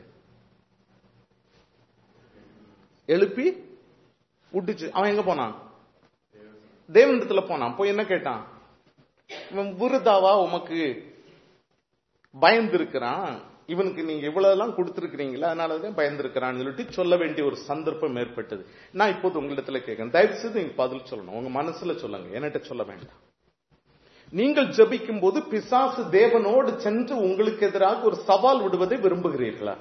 எழுப்பி விட்டுச்சு அவன் எங்க போனான் தேவனிடத்துல போனான் போய் என்ன கேட்டான் இவன் விருதாவா உமக்கு பயந்து இருக்கிறான் இவனுக்கு நீங்க இவ்வளவு எல்லாம் கொடுத்திருக்கிறீங்களா அதனாலதான் பயந்து இருக்கிறான்னு சொல்லிட்டு சொல்ல வேண்டிய ஒரு சந்தர்ப்பம் ஏற்பட்டது நான் இப்போது உங்களிடத்துல கேட்கிறேன் தயவு செய்து நீங்க பதில் சொல்லணும் உங்க மனசுல சொல்லுங்க என்கிட்ட சொல்ல வேண்டாம் நீங்கள் ஜபிக்கும் போது பிசாசு தேவனோடு சென்று உங்களுக்கு எதிராக ஒரு சவால் விடுவதை விரும்புகிறீர்களா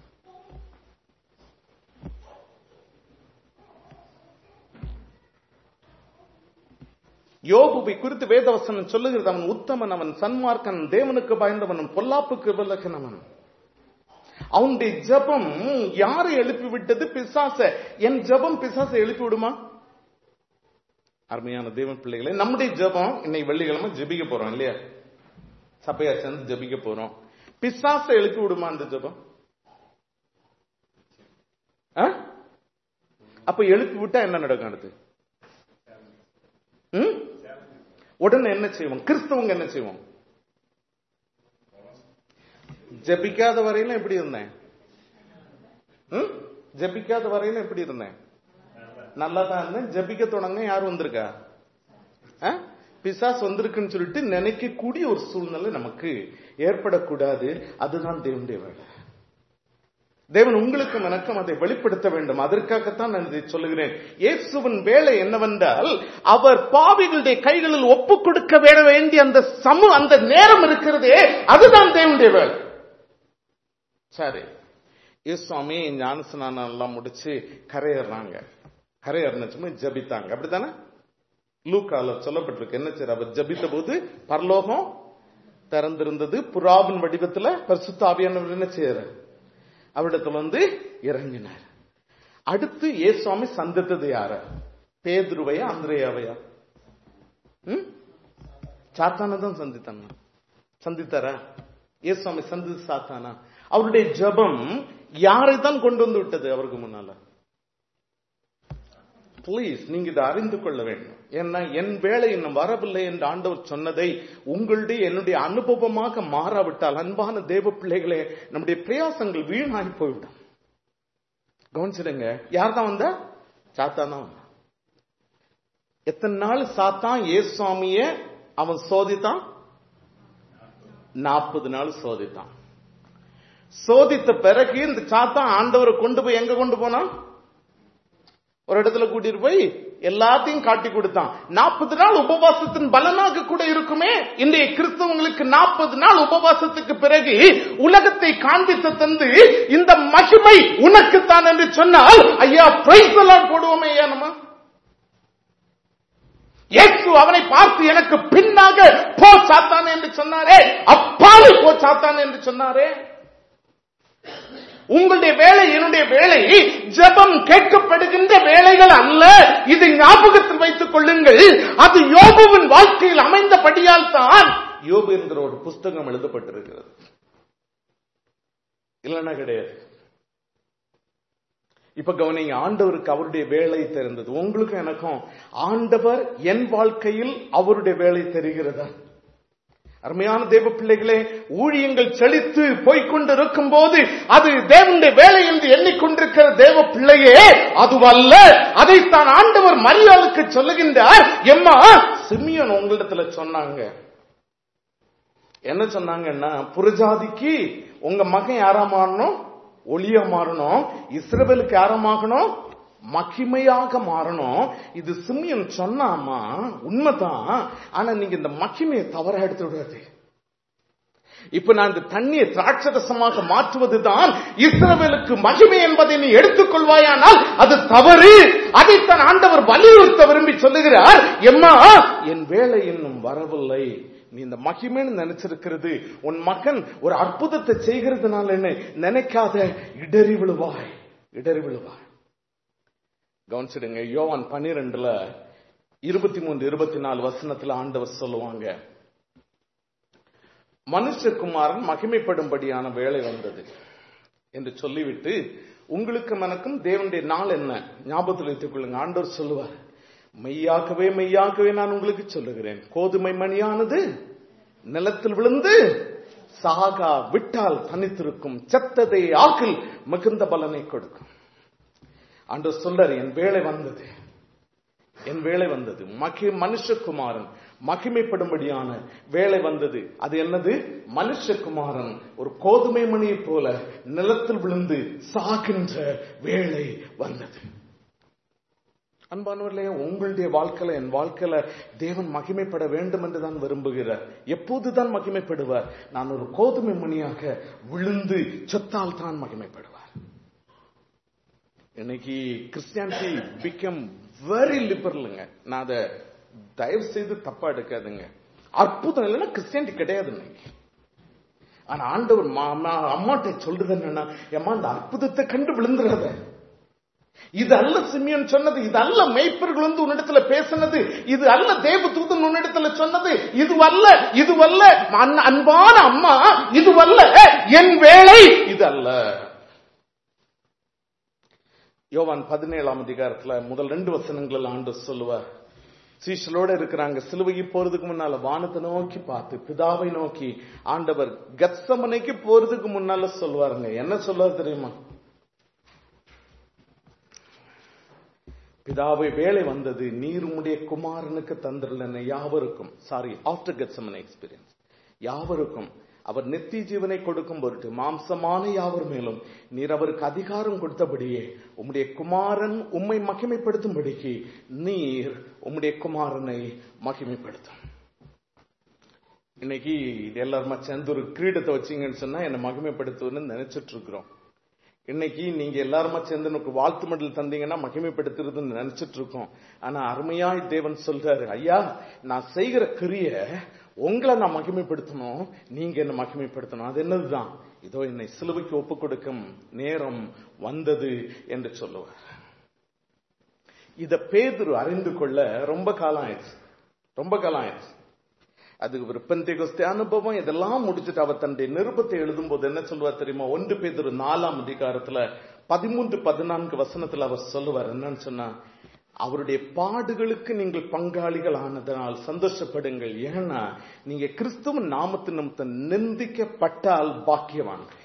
யோபுவை குறித்து வேதவசனம் சொல்லுகிறது அவன் உத்தமன் அவன் சன்மார்க்கன் தேவனுக்கு பயந்தவன் பொல்லாப்புக்கு விலகினவன் அவனுடைய ஜபம் யாரை எழுப்பி விட்டது பிசாச என் ஜபம் பிசாசை எழுப்பி விடுமா அருமையான தேவன் பிள்ளைகளை நம்முடைய ஜபம் இன்னைக்கு வெள்ளிக்கிழமை ஜபிக்க போறோம் இல்லையா சபையா சேர்ந்து ஜபிக்க போறோம் பிசாச எழுப்பி விடுமா அந்த ஜபம் அப்ப எழுப்பி விட்டா என்ன நடக்கும் அடுத்து உடனே என்ன செய்வோம் கிறிஸ்தவங்க என்ன செய்வோம் ஜபிக்காத வரையிலும் எப்படி இருந்தேன் ஜபிக்காத வரையிலும் எப்படி இருந்தேன் நல்லா தான் இருந்தேன் ஜபிக்க தொடங்க யார் வந்திருக்கா பிசாஸ் வந்திருக்குன்னு சொல்லிட்டு நினைக்கக்கூடிய ஒரு சூழ்நிலை நமக்கு ஏற்படக்கூடாது அதுதான் தேவனுடைய வேலை தேவன் உங்களுக்கும் எனக்கும் அதை வெளிப்படுத்த வேண்டும் அதற்காகத்தான் நான் இதை சொல்லுகிறேன் இயேசுவின் வேலை என்னவென்றால் அவர் பாவிகளுடைய கைகளில் ஒப்பு கொடுக்க வேட வேண்டிய அந்த சமு அந்த நேரம் இருக்கிறதே அதுதான் தேவனுடைய வேலை சரி இயேசுவாமி ஞானஸ்நானம் எல்லாம் முடிச்சு கரையேறாங்க கரையேறினச்சுமே ஜபித்தாங்க அப்படித்தானே லூக்கால சொல்லப்பட்டிருக்கு என்ன சரி அவர் ஜபித்த போது பரலோகம் திறந்திருந்தது புறாவின் வடிவத்துல பரிசுத்தாவியானவர் என்ன செய்யறாரு அவரிடத்துல வந்து இறங்கினார் அடுத்து ஏசுவாமி சந்தித்தது யார பேதுருவையா அந்திரையாவையா சாத்தான தான் சந்தித்தானா சந்தித்தாரா ஏசுவாமி சந்தித்து சாத்தானா அவருடைய ஜபம் யாரை தான் கொண்டு வந்து விட்டது அவருக்கு முன்னால பிளீஸ் நீங்க இதை அறிந்து கொள்ள வேண்டும் ஏன்னா என் வேலை இன்னும் வரவில்லை என்று ஆண்டவர் சொன்னதை உங்களுடைய என்னுடைய அனுபவமாக மாறாவிட்டால் அன்பான தேவ பிள்ளைகளே நம்முடைய பிரயாசங்கள் வீணாகி போய்விடும் கவனிச்சிடுங்க யார் தான் வந்தா சாத்தான் தான் வந்தான் எத்தனை நாள் சாத்தான் ஏசுவாமிய அவன் சோதித்தான் நாற்பது நாள் சோதித்தான் சோதித்த பிறகு இந்த சாத்தான் ஆண்டவரை கொண்டு போய் எங்க கொண்டு போனான் ஒரு இடத்துல கூட்டிட்டு போய் எல்லாத்தையும் காட்டி கொடுத்தான் நாற்பது நாள் உபவாசத்தின் பலனாக கூட இருக்குமே இன்றைய கிறிஸ்தவங்களுக்கு நாற்பது நாள் உபவாசத்துக்கு பிறகு உலகத்தை காண்பித்து தந்து இந்த மகிமை உனக்குத்தான் என்று சொன்னால் ஐயா பிரைஸ் எல்லாம் போடுவோமே ஐயா நம்ம இயேசு அவனை பார்த்து எனக்கு பின்னாக போ சாத்தான் என்று சொன்னாரே அப்பாலே போ சாத்தான் என்று சொன்னாரே உங்களுடைய வேலை என்னுடைய வேலை ஜபம் கேட்கப்படுகின்ற வேலைகள் அல்ல இது ஞாபகத்தில் வைத்துக் கொள்ளுங்கள் அது யோபுவின் வாழ்க்கையில் அமைந்தபடியால் தான் யோபு என்கிற ஒரு புஸ்தகம் எழுதப்பட்டிருக்கிறது இல்லைன்னா கிடையாது இப்ப கவனிங்க ஆண்டவருக்கு அவருடைய வேலை தெரிந்தது உங்களுக்கும் எனக்கும் ஆண்டவர் என் வாழ்க்கையில் அவருடைய வேலை தெரிகிறதா அருமையான தேவ பிள்ளைகளே ஊழியங்கள் செழித்து போய்கொண்டிருக்கும் போது அது தேவனுடைய வேலை என்று எண்ணிக்கொண்டிருக்கிற தேவ பிள்ளையே அதுவல்ல அதைத்தான் ஆண்டவர் மரியாளுக்கு சொல்லுகின்றார் எம்மா சிமியன் உங்களிடத்துல சொன்னாங்க என்ன சொன்னாங்கன்னா புரஜாதிக்கு உங்க மகன் யாரா மாறணும் ஒளியா மாறணும் இஸ்ரவேலுக்கு யாரா மாறணும் மகிமையாக மாறணும் இது சிம்மியன் சொன்னாமா உண்மைதான் ஆனா நீங்க இந்த மகிமையை தவற எடுத்து விடாது இப்ப நான் இந்த தண்ணியை திராட்சரசமாக மாற்றுவதுதான் இஸ்ரவேலுக்கு மகிமை என்பதை நீ எடுத்துக்கொள்வாயானால் அது தவறு அதைத்தான் ஆண்டவர் வலியுறுத்த விரும்பி சொல்லுகிறார் எம்மா என் வேலை இன்னும் வரவில்லை நீ இந்த மகிமைன்னு நினைச்சிருக்கிறது உன் மகன் ஒரு அற்புதத்தை செய்கிறதுனால என்ன நினைக்காத இடறி விழுவாய் இடறி விழுவாய் கவனிச்சிடுங்க யோவான் பன்னிரெண்டுல இருபத்தி மூன்று இருபத்தி நாலு வசனத்துல ஆண்டவர் சொல்லுவாங்க மனுஷகுமாரன் மகிமைப்படும்படியான வேலை வந்தது என்று சொல்லிவிட்டு உங்களுக்கு மனக்கும் தேவனுடைய நாள் என்ன ஞாபகத்தில் வைத்துக் கொள்ளுங்க ஆண்டவர் சொல்லுவார் மெய்யாகவே மெய்யாகவே நான் உங்களுக்கு சொல்லுகிறேன் கோதுமை மணியானது நிலத்தில் விழுந்து சாகா விட்டால் தனித்திருக்கும் செத்ததை ஆக்கில் மிகுந்த பலனை கொடுக்கும் ஆண்டவர் சொல்லர் என் வேலை வந்தது என் வேலை வந்தது மகி மனுஷகுமாரன் மகிமைப்படும்படியான வேலை வந்தது அது என்னது மனுஷகுமாரன் ஒரு கோதுமை மணியை போல நிலத்தில் விழுந்து சாகின்ற வேலை வந்தது அன்பானவர்களே உங்களுடைய வாழ்க்கையில என் வாழ்க்கையில தேவன் மகிமைப்பட வேண்டும் என்று தான் விரும்புகிறார் எப்போதுதான் மகிமைப்படுவார் நான் ஒரு கோதுமை மணியாக விழுந்து சொத்தால் தான் மகிமைப்படுவார் இன்னைக்கு கிறிஸ்டியானிட்டி பிகம் வெரி லிபரலுங்க நான் அதை தயவு செய்து தப்பா எடுக்காதுங்க அற்புதம் இல்லைன்னா கிறிஸ்டியானிட்டி கிடையாது இன்னைக்கு ஆனா ஆண்டவர் அம்மாட்ட சொல்றது என்னன்னா ஏமா அந்த அற்புதத்தை கண்டு விழுந்துடாத இது அல்ல சிமியன் சொன்னது இது அல்ல மெய்ப்பர்கள் வந்து உன்னிடத்துல பேசினது இது அல்ல தேவ தூதன் உன்னிடத்துல சொன்னது இது அல்ல இது அல்ல அன்பான அம்மா இது அல்ல என் வேலை இது அல்ல யோவான் பதினேழாம் அதிகாரத்துல முதல் ரெண்டு வசனங்கள் ஆண்டு சொல்லுவார் சீஷலோட இருக்கிறாங்க சிலுவைக்கு போறதுக்கு முன்னால வானத்தை நோக்கி பார்த்து பிதாவை நோக்கி ஆண்டவர் கத்சமனைக்கு போறதுக்கு முன்னால சொல்லுவாருங்க என்ன சொல்லுவார் தெரியுமா பிதாவை வேலை வந்தது நீர் உடைய குமாரனுக்கு தந்திரல யாவருக்கும் சாரி ஆஃப்டர் கெட்சமன் எக்ஸ்பீரியன்ஸ் யாவருக்கும் அவர் நித்திய ஜீவனை கொடுக்கும் பொருட்டு மாம்சமான யாவர் மேலும் நீர் அவருக்கு அதிகாரம் கொடுத்தபடியே உம்முடைய குமாரன் உம்மை மகிமைப்படுத்தும்படிக்கு நீர் உம்முடைய குமாரனை மகிமைப்படுத்தும் இன்னைக்கு எல்லாருமா சேர்ந்து ஒரு கிரீடத்தை வச்சீங்கன்னு சொன்னா என்னை மகிமைப்படுத்துவதுன்னு நினைச்சிட்டு இருக்கிறோம் இன்னைக்கு நீங்க எல்லாருமா சேர்ந்து எனக்கு வாழ்த்து மடல் தந்தீங்கன்னா மகிமைப்படுத்துறதுன்னு நினைச்சிட்டு இருக்கோம் ஆனா அருமையாய் தேவன் சொல்றாரு ஐயா நான் செய்கிற கிரிய உங்களை நான் மகிமைப்படுத்தணும் நீங்க என்ன மகிமைப்படுத்தணும் அது என்னதுதான் இதோ என்னை சிலுவைக்கு ஒப்பு கொடுக்கும் நேரம் வந்தது என்று சொல்லுவார் இத பேதுரு அறிந்து கொள்ள ரொம்ப காலம் ஆயிடுச்சு ரொம்ப காலம் ஆயிடுச்சு அது ஒரு பெந்தைகொஸ்தே அனுபவம் இதெல்லாம் முடிச்சுட்டு அவர் தன்னுடைய நிருபத்தை எழுதும் போது என்ன சொல்லுவார் தெரியுமா ஒன்று பேதொரு நாலாம் அதிகாரத்துல பதிமூன்று பதினான்கு வசனத்துல அவர் சொல்லுவார் என்னன்னு சொன்னா அவருடைய பாடுகளுக்கு நீங்கள் பங்காளிகள் ஆனதனால் சந்தோஷப்படுங்கள் ஏன்னா நீங்க கிறிஸ்துவ நாமத்து நிமித்த நிந்திக்கப்பட்டால் பாக்கியவான்கள்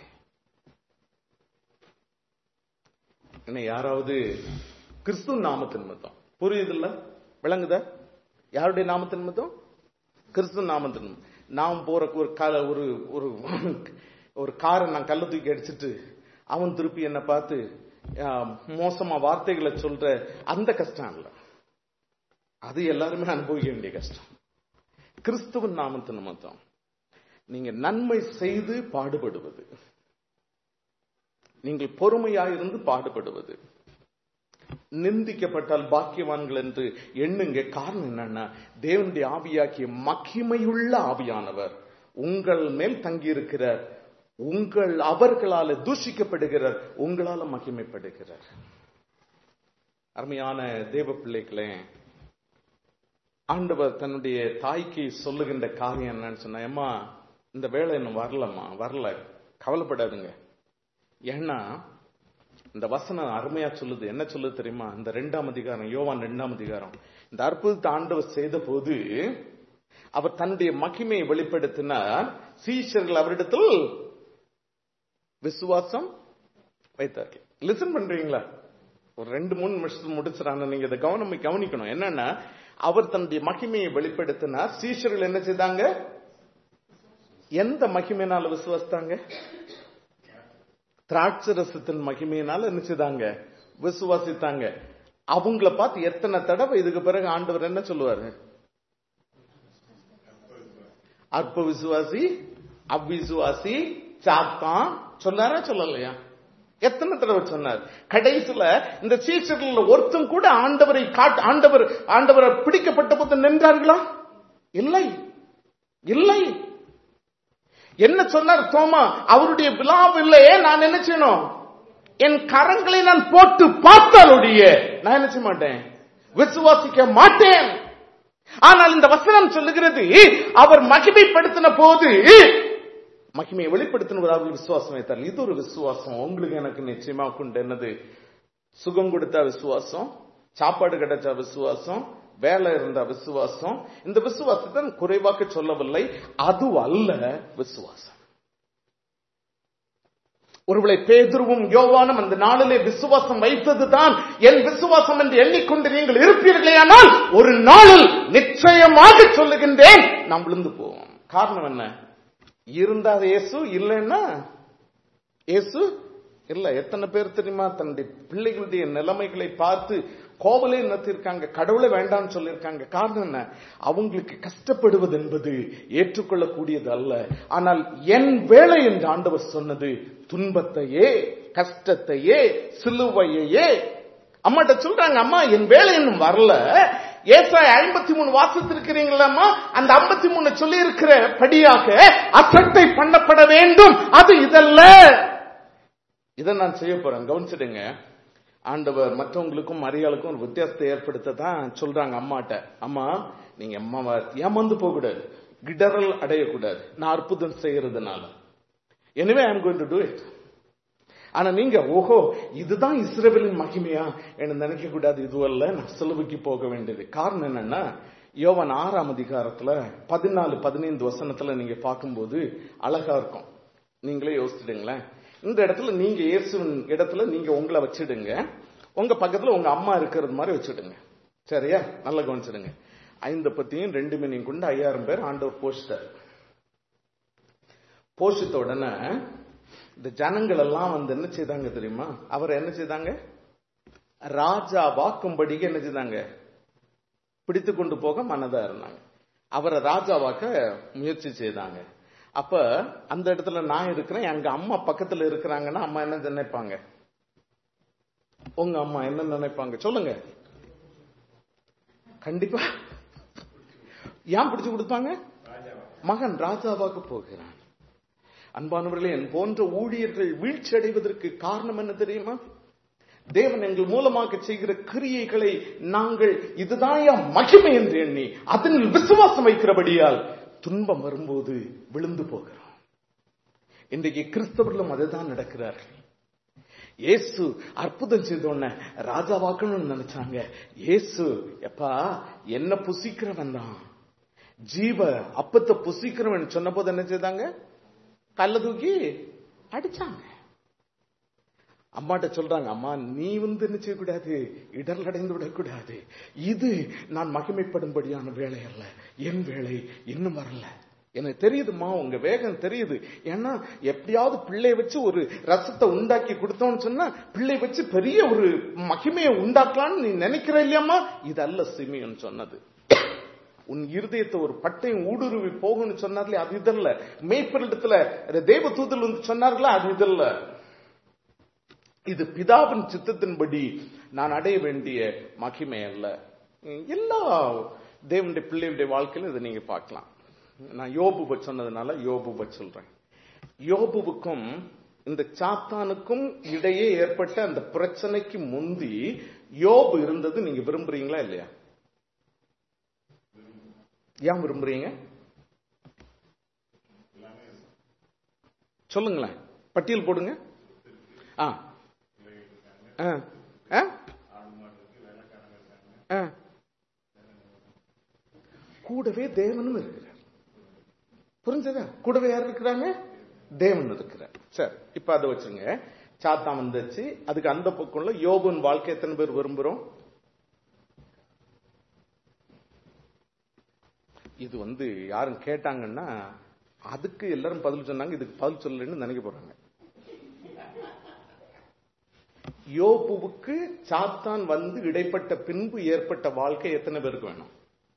என்ன யாராவது கிறிஸ்துவ நாமத்து நிமித்தம் புரியுதுல்ல விளங்குதா யாருடைய நாமத்து நிமித்தம் கிறிஸ்து நாமத்தின் நாம் போற ஒரு கால ஒரு ஒரு ஒரு காரை நான் கல்ல தூக்கி அடிச்சிட்டு அவன் திருப்பி என்ன பார்த்து மோசமா வார்த்தைகளை சொல்ற அந்த கஷ்டம் இல்ல அது எல்லாருமே அனுபவிக்க வேண்டிய கஷ்டம் கிறிஸ்துவன் நாமத்தின் நிமித்தம் நீங்க நன்மை செய்து பாடுபடுவது நீங்கள் பொறுமையாயிருந்து பாடுபடுவது நிந்திக்கப்பட்டால் பாக்கியவான்கள் என்று எண்ணுங்க காரணம் என்னன்னா தேவனுடைய ஆவியாக்கிய மகிமையுள்ள ஆவியானவர் உங்கள் மேல் தங்கியிருக்கிறார் உங்கள் அவர்களால தூஷிக்கப்படுகிறார் உங்களால மகிமைப்படுகிறார் அருமையான தேவ பிள்ளைகளே ஆண்டவர் தன்னுடைய தாய்க்கு சொல்லுகின்ற காரியம் என்னன்னு சொன்னா ஏமா இந்த வேலை இன்னும் வரலம்மா வரல கவலைப்படாதுங்க ஏன்னா இந்த வசனம் அருமையா சொல்லுது என்ன சொல்லுது தெரியுமா இந்த ரெண்டாம் அதிகாரம் யோவான் ரெண்டாம் அதிகாரம் இந்த அற்புதத்தை ஆண்டவர் செய்த போது அவர் தன்னுடைய மகிமையை வெளிப்படுத்தினார் சீஷர்கள் அவரிடத்தில் விசுவாசம் வைத்தார்கள் லிசன் பண்றீங்களா ஒரு ரெண்டு மூணு நிமிஷத்துல முடிச்சிடாங்க நீங்க இதை கவனம் கவனிக்கணும் என்னன்னா அவர் தன்னுடைய மகிமையை வெளிப்படுத்தினார் சீஷர்கள் என்ன செய்தாங்க எந்த மகிமையினால விசுவாசித்தாங்க திராட்சை ரசத்தின் மகிமையினால நினைச்சுதாங்க விசுவாசித்தாங்க அவங்கள பார்த்து எத்தனை தடவை இதுக்கு பிறகு ஆண்டவர் என்ன சொல்லுவாரு அற்ப விசுவாசி அவ்விசுவாசி சாத்தான் சொன்னாரா சொல்லலையா எத்தனை தடவை சொன்னார் கடைசியில இந்த சீசர்கள் ஒருத்தம் கூட ஆண்டவரை காட்டு ஆண்டவர் ஆண்டவரை பிடிக்கப்பட்ட போது நின்றார்களா இல்லை இல்லை என்ன சொன்னார் தோமா அவருடைய விழாவில்லையே நான் என்ன செய்யணும் என் கரங்களை நான் போட்டு பார்த்தாலுடைய நான் என்ன செய்ய மாட்டேன் விசுவாசிக்க மாட்டேன் ஆனால் இந்த வசனம் சொல்லுகிறது அவர் மகிமைப்படுத்தின போது மகிமையை வெளிப்படுத்தினவர் அவர்கள் விசுவாசம் வைத்தார் இது ஒரு விசுவாசம் உங்களுக்கு எனக்கு நிச்சயமா கொண்டு என்னது சுகம் கொடுத்த விசுவாசம் சாப்பாடு கிடைச்ச விசுவாசம் வேலை இருந்த விசுவாசம் இந்த விசுவாசத்தை நான் குறைவாக சொல்லவில்லை அது அல்ல விசுவாசம் ஒருவேளை பேதுருவும் யோவானும் அந்த நாளிலே விசுவாசம் வைத்ததுதான் என் விசுவாசம் என்று எண்ணிக்கொண்டு நீங்கள் இருப்பீர்களேயானால் ஒரு நாளில் நிச்சயமாக சொல்லுகின்றேன் நாம் விழுந்து போவோம் காரணம் என்ன இருந்தா இயேசு இல்லைன்னா இயேசு இல்ல எத்தனை பேர் தெரியுமா தன்னுடைய பிள்ளைகளுடைய நிலைமைகளை பார்த்து கோவலே நிறுத்திருக்காங்க கடவுளை வேண்டாம்னு சொல்லியிருக்காங்க காரணம் என்ன அவங்களுக்கு கஷ்டப்படுவது என்பது ஏற்றுக்கொள்ளக்கூடியது அல்ல ஆனால் என் வேலை என்று ஆண்டவர் சொன்னது துன்பத்தையே கஷ்டத்தையே சிலுவையையே அம்மாட்ட சொல்றாங்க அம்மா என் வேலை இன்னும் வரல ஏசாய் ஐம்பத்தி மூணு வாசித்திருக்கிறீங்களா அந்த ஐம்பத்தி மூணு சொல்லி இருக்கிற படியாக அசட்டை பண்ணப்பட வேண்டும் அது இதல்ல இதை நான் செய்ய போறேன் கவனிச்சிடுங்க ஆண்டவர் மற்றவங்களுக்கும் மரியாளுக்கும் ஒரு வித்தியாசத்தை ஏற்படுத்த தான் சொல்றாங்க அம்மாட்ட அம்மா நீங்க அம்மாவை ஏமாந்து போக கூடாது கிடரல் அடையக்கூடாது நான் அற்புதம் செய்யறதுனால எனவே I'm going to do it ஆனா நீங்க ஓஹோ இதுதான் இஸ்ரேலின் மகிமையா என்று நினைக்க கூடாது இதுவல்ல நான் சிலுவைக்கு போக வேண்டியது காரணம் என்னன்னா யோவன் ஆறாம் அதிகாரத்துல பதினாலு பதினைந்து வசனத்துல நீங்க பார்க்கும்போது அழகா இருக்கும் நீங்களே யோசிச்சிடுங்களேன் இந்த இடத்துல நீங்க இயேசுவின் இடத்துல நீங்க உங்களை வச்சிடுங்க உங்க பக்கத்துல உங்க அம்மா இருக்கிறது மாதிரி வச்சிடுங்க சரியா நல்லா கவனிச்சிடுங்க ஐந்து பத்தியும் ரெண்டு மணியும் கொண்டு ஐயாயிரம் பேர் ஆண்டவர் போஸ்டர் போஷித்த உடனே இந்த ஜனங்கள் எல்லாம் வந்து என்ன செய்தாங்க தெரியுமா அவர் என்ன செய்தாங்க ராஜா வாக்கும்படிக்கு என்ன செய்தாங்க பிடித்து கொண்டு போக மனதா இருந்தாங்க அவரை ராஜாவாக்க முயற்சி செய்தாங்க அப்ப அந்த இடத்துல நான் இருக்கிறேன் எங்க அம்மா பக்கத்துல இருக்கிறாங்கன்னா அம்மா என்ன நினைப்பாங்க உங்க அம்மா என்ன நினைப்பாங்க சொல்லுங்க கண்டிப்பா ஏன் பிடிச்சு கொடுப்பாங்க மகன் ராஜாவாக போகிறான் அன்பானவர்களே என் போன்ற ஊழியர்கள் வீழ்ச்சி அடைவதற்கு காரணம் என்ன தெரியுமா தேவன் எங்கள் மூலமாக செய்கிற கிரியைகளை நாங்கள் இதுதான் என் மகிமை என்று எண்ணி அதனில் விசுவாசம் வைக்கிறபடியால் துன்பம் வரும்போது விழுந்து போகிறோம் இன்றைக்கு கிறிஸ்தவர்களும் அதுதான் நடக்கிறார்கள் இயேசு அற்புதம் செய்தோன்ன ராஜாவாக்கணும்னு நினைச்சாங்க இயேசு எப்பா என்ன புசிக்கிறவன் தான் ஜீவ அப்பத்தை புசிக்கிறவன் சொன்ன போது என்ன செய்தாங்க கல்ல தூக்கி அடிச்சாங்க அம்மாட்ட சொல்றாங்க அம்மா நீ வந்து என்ன செய்யக்கூடாது இடர் அடைந்து விடக்கூடாது இது நான் மகிமைப்படும்படியான வேலை அல்ல என் வேலை இன்னும் வரல எனக்கு தெரியுதுமா உங்க வேகம் தெரியுது ஏன்னா எப்படியாவது பிள்ளை வச்சு ஒரு ரசத்தை உண்டாக்கி கொடுத்தோம்னு சொன்னா பிள்ளை வச்சு பெரிய ஒரு மகிமையை உண்டாக்கலாம்னு நீ நினைக்கிற இல்லையாமா இது அல்ல சிமியன் சொன்னது உன் இருதயத்தை ஒரு பட்டையும் ஊடுருவி போகணும்னு சொன்னார்களே அது இதல்ல மேய்ப்பரிடத்துல தேவ தூதல் வந்து சொன்னார்களா அது இதல்ல இது பிதாவின் சித்தத்தின்படி நான் அடைய வேண்டிய மகிமை அல்ல எல்லா தேவனுடைய பிள்ளைகளுடைய வாழ்க்கையில இதை நீங்க பார்க்கலாம் நான் யோபுவை சொன்னதுனால யோபுவை சொல்றேன் யோபுவுக்கும் இந்த சாத்தானுக்கும் இடையே ஏற்பட்ட அந்த பிரச்சனைக்கு முந்தி யோபு இருந்தது நீங்க விரும்புறீங்களா இல்லையா ஏன் விரும்புறீங்க சொல்லுங்களேன் பட்டியல் போடுங்க ஆ ஆ ஆ ஆ கூடவே தேவனும் இருக்கிறார் புரிஞ்சதா கூடவே யார் இருக்கிறாங்க தேவன் இருக்கிறார் சரி இப்ப அதை வச்சுங்க சாத்தான் வந்துச்சு அதுக்கு அந்த பக்கம்ல யோபுன் வாழ்க்கை எத்தனை பேர் விரும்புறோம் இது வந்து யாரும் கேட்டாங்கன்னா அதுக்கு எல்லாரும் பதில் சொன்னாங்க இதுக்கு பதில் சொல்லலன்னு நினைக்க போறாங்க யோபுவுக்கு சாத்தான் வந்து இடைப்பட்ட பின்பு ஏற்பட்ட வாழ்க்கை எத்தனை பேருக்கு வேணும்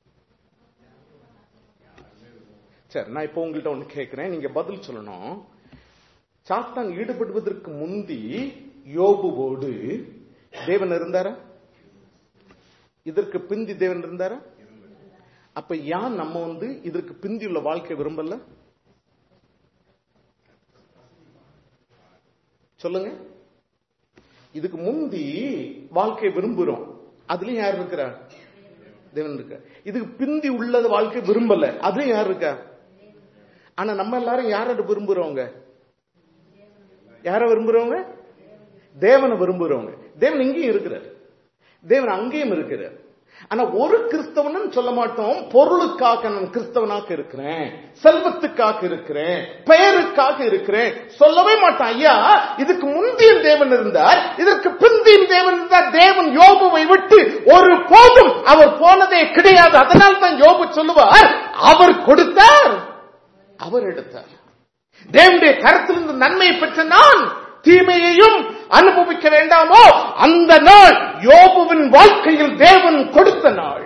சரி நான் இப்போ உங்கள்கிட்ட ஒண்ணு கேட்கிறேன் நீங்க பதில் சொல்லணும் சாத்தான் ஈடுபடுவதற்கு முந்தி யோபுவோடு தேவன் இருந்தாரா இதற்கு பிந்தி தேவன் இருந்தாரா அப்ப ஏன் நம்ம வந்து இதற்கு பிந்தியுள்ள வாழ்க்கை விரும்பல சொல்லுங்க இதுக்கு முந்தி வாழ்க்கை விரும்புறோம் அதுலயும் யார் இருக்கிறா தேவன் இருக்கா இதுக்கு பிந்தி உள்ளது வாழ்க்கை விரும்பல அதுலயும் யார் இருக்கா ஆனா நம்ம எல்லாரும் யார விரும்புறவங்க யார விரும்புறவங்க தேவனை விரும்புறவங்க தேவன் இங்கேயும் இருக்கிறார் தேவன் அங்கேயும் இருக்கிறார் ஆனா ஒரு கிறிஸ்தவனும் சொல்ல மாட்டோம் பொருளுக்காக நான் கிறிஸ்தவனாக இருக்கிறேன் செல்வத்துக்காக இருக்கிறேன் பெயருக்காக இருக்கிறேன் சொல்லவே மாட்டான் ஐயா இதுக்கு முந்திய தேவன் இருந்தார் இதற்கு பிந்திய தேவன் இருந்தார் தேவன் யோபுவை விட்டு ஒரு போதும் அவர் போனதே கிடையாது அதனால் தான் யோபு சொல்லுவார் அவர் கொடுத்தார் அவர் எடுத்தார் தேவனுடைய கருத்திலிருந்து நன்மையை பெற்ற நான் தீமையையும் அனுபவிக்க வேண்டாமோ அந்த நாள் யோபுவின் வாழ்க்கையில் தேவன் கொடுத்த நாள்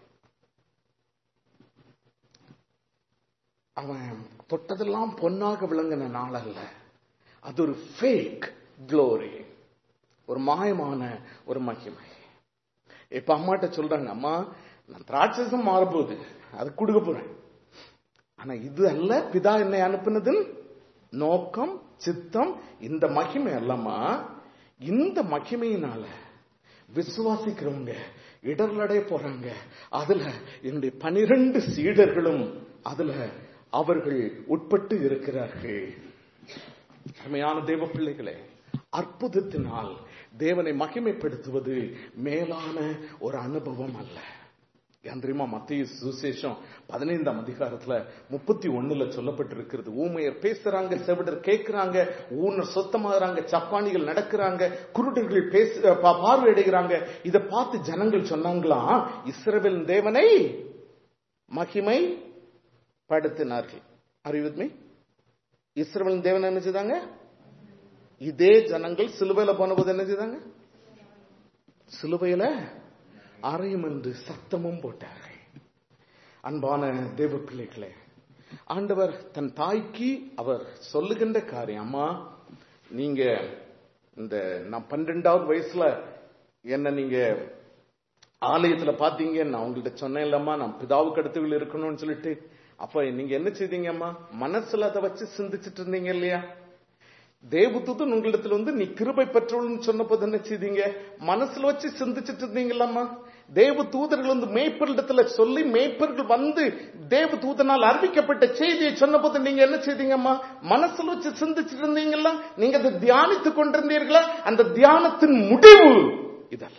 அவன் தொட்டதெல்லாம் பொன்னாக விளங்கின நாள் அல்ல அது ஒரு ஃபேக் க்ளோரி ஒரு மாயமான ஒரு மகிமை இப்ப அம்மாட்ட சொல்றாங்க அம்மா நான் திராட்சசம் மாறப்போகுது அது கொடுக்க போறேன் ஆனா இது அல்ல பிதா என்னை அனுப்பினதுன்னு நோக்கம் சித்தம் இந்த மகிமை அல்லமா இந்த மகிமையினால விசுவாசிக்கிறவங்க இடர்லடைய போறாங்க அதுல என்னுடைய பனிரெண்டு சீடர்களும் அதுல அவர்கள் உட்பட்டு இருக்கிறார்கள் அருமையான தேவ பிள்ளைகளே அற்புதத்தினால் தேவனை மகிமைப்படுத்துவது மேலான ஒரு அனுபவம் அல்ல ஏன் தெரியுமா மத்திய சுசேஷம் பதினைந்தாம் அதிகாரத்துல முப்பத்தி ஒண்ணுல சொல்லப்பட்டிருக்கிறது ஊமையர் பேசுறாங்க செவிடர் கேட்கிறாங்க ஊனர் சொத்தமாகறாங்க சப்பானிகள் நடக்கிறாங்க குருடர்கள் பேச பா- பார்வையடைகிறாங்க இதை பார்த்து ஜனங்கள் சொன்னாங்களாம் இஸ்ரவேல் தேவனை மகிமை படுத்தினார்கள் அறிவுமே இஸ்ரவேல் தேவன் என்ன செய்தாங்க இதே ஜனங்கள் சிலுவையில போனபோது என்ன செய்தாங்க சிலுவையில அறையும் என்று சத்தமும் போட்டார்கள் அன்பான தேவ பிள்ளைகளே ஆண்டவர் தன் தாய்க்கு அவர் சொல்லுகின்ற காரியம் அம்மா நீங்க இந்த நான் பன்னிரெண்டாவது வயசுல என்ன நீங்க ஆலயத்துல பாத்தீங்க நான் உங்கள்ட்ட சொன்னேன் இல்லம்மா நான் பிதாவுக்கு அடுத்தவர்கள் இருக்கணும்னு சொல்லிட்டு அப்ப நீங்க என்ன செய்தீங்க அம்மா மனசுல அதை வச்சு சிந்திச்சிட்டு இருந்தீங்க இல்லையா தேவதூதன் உங்களிடத்துல வந்து நீ கிருபை பெற்றவள்னு சொன்னபோது என்ன செய்தீங்க மனசுல வச்சு சிந்திச்சிட்டு இருந்தீங்களாம்மா தேவ தூதர்கள் வந்து மேய்ப்பரிடத்துல சொல்லி மேய்ப்பர்கள் வந்து தேவ தூதனால் அறிவிக்கப்பட்ட செய்தியை சொன்னபோது நீங்க என்ன செய்தீங்கம்மா மனசுல வச்சு சிந்திச்சிட்டு இருந்தீங்களா நீங்க அதை தியானித்துக் கொண்டிருந்தீர்களா அந்த தியானத்தின் முடிவு இதல்ல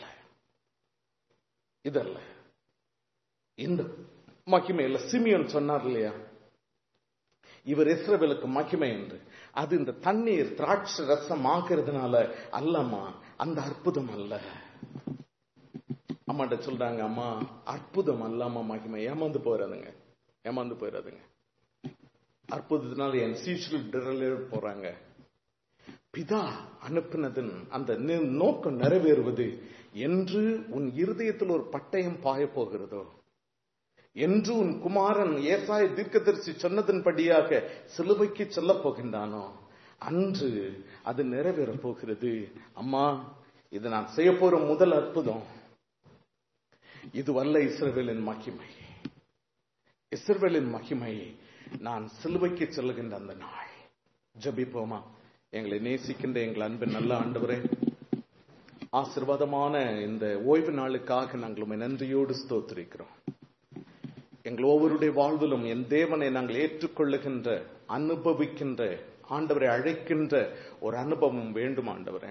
இதல்ல இந்த மகிமையில சிமியன் சொன்னார் இல்லையா இவர் இஸ்ரவேலுக்கு மகிமை என்று அது இந்த தண்ணீர் திராட்சை ரசம் ஆக்குறதுனால அல்லம்மா அந்த அற்புதம் அல்ல அம்மாட்ட சொல்றாங்க அம்மா அற்புதம் அல்லாம மகிமை ஏமாந்து போயிடாதுங்க ஏமாந்து போயிடாதுங்க அற்புதத்தினால என் சீஷர்கள் டிரல் போறாங்க பிதா அனுப்பினதன் அந்த நி- நோக்கம் நிறைவேறுவது என்று உன் இருதயத்தில் ஒரு பட்டயம் பாய போகிறதோ என்று உன் குமாரன் ஏசாய தீர்க்கதரிசி சொன்னதன்படியாக சிலுவைக்கு செல்லப் போகின்றானோ அன்று அது நிறைவேறப் போகிறது அம்மா இது நான் செய்ய போற முதல் அற்புதம் இது வல்ல இஸ்ரவேலின் மகிமை இஸ்ரவேலின் மகிமை நான் சிலுவைக்கு செல்லுகின்ற அந்த நாள் ஜெபிப்போமா எங்களை நேசிக்கின்ற எங்கள் அன்பின் நல்ல ஆண்டவரே ஆசிர்வாதமான இந்த ஓய்வு நாளுக்காக நாங்கள் உம்மை நன்றியோடு ஸ்தோத்திரிக்கிறோம் எங்கள் ஒவ்வொருடைய வாழ்விலும் என் தேவனை நாங்கள் ஏற்றுக்கொள்ளுகின்ற அனுபவிக்கின்ற ஆண்டவரை அழைக்கின்ற ஒரு அனுபவம் வேண்டும் ஆண்டவரே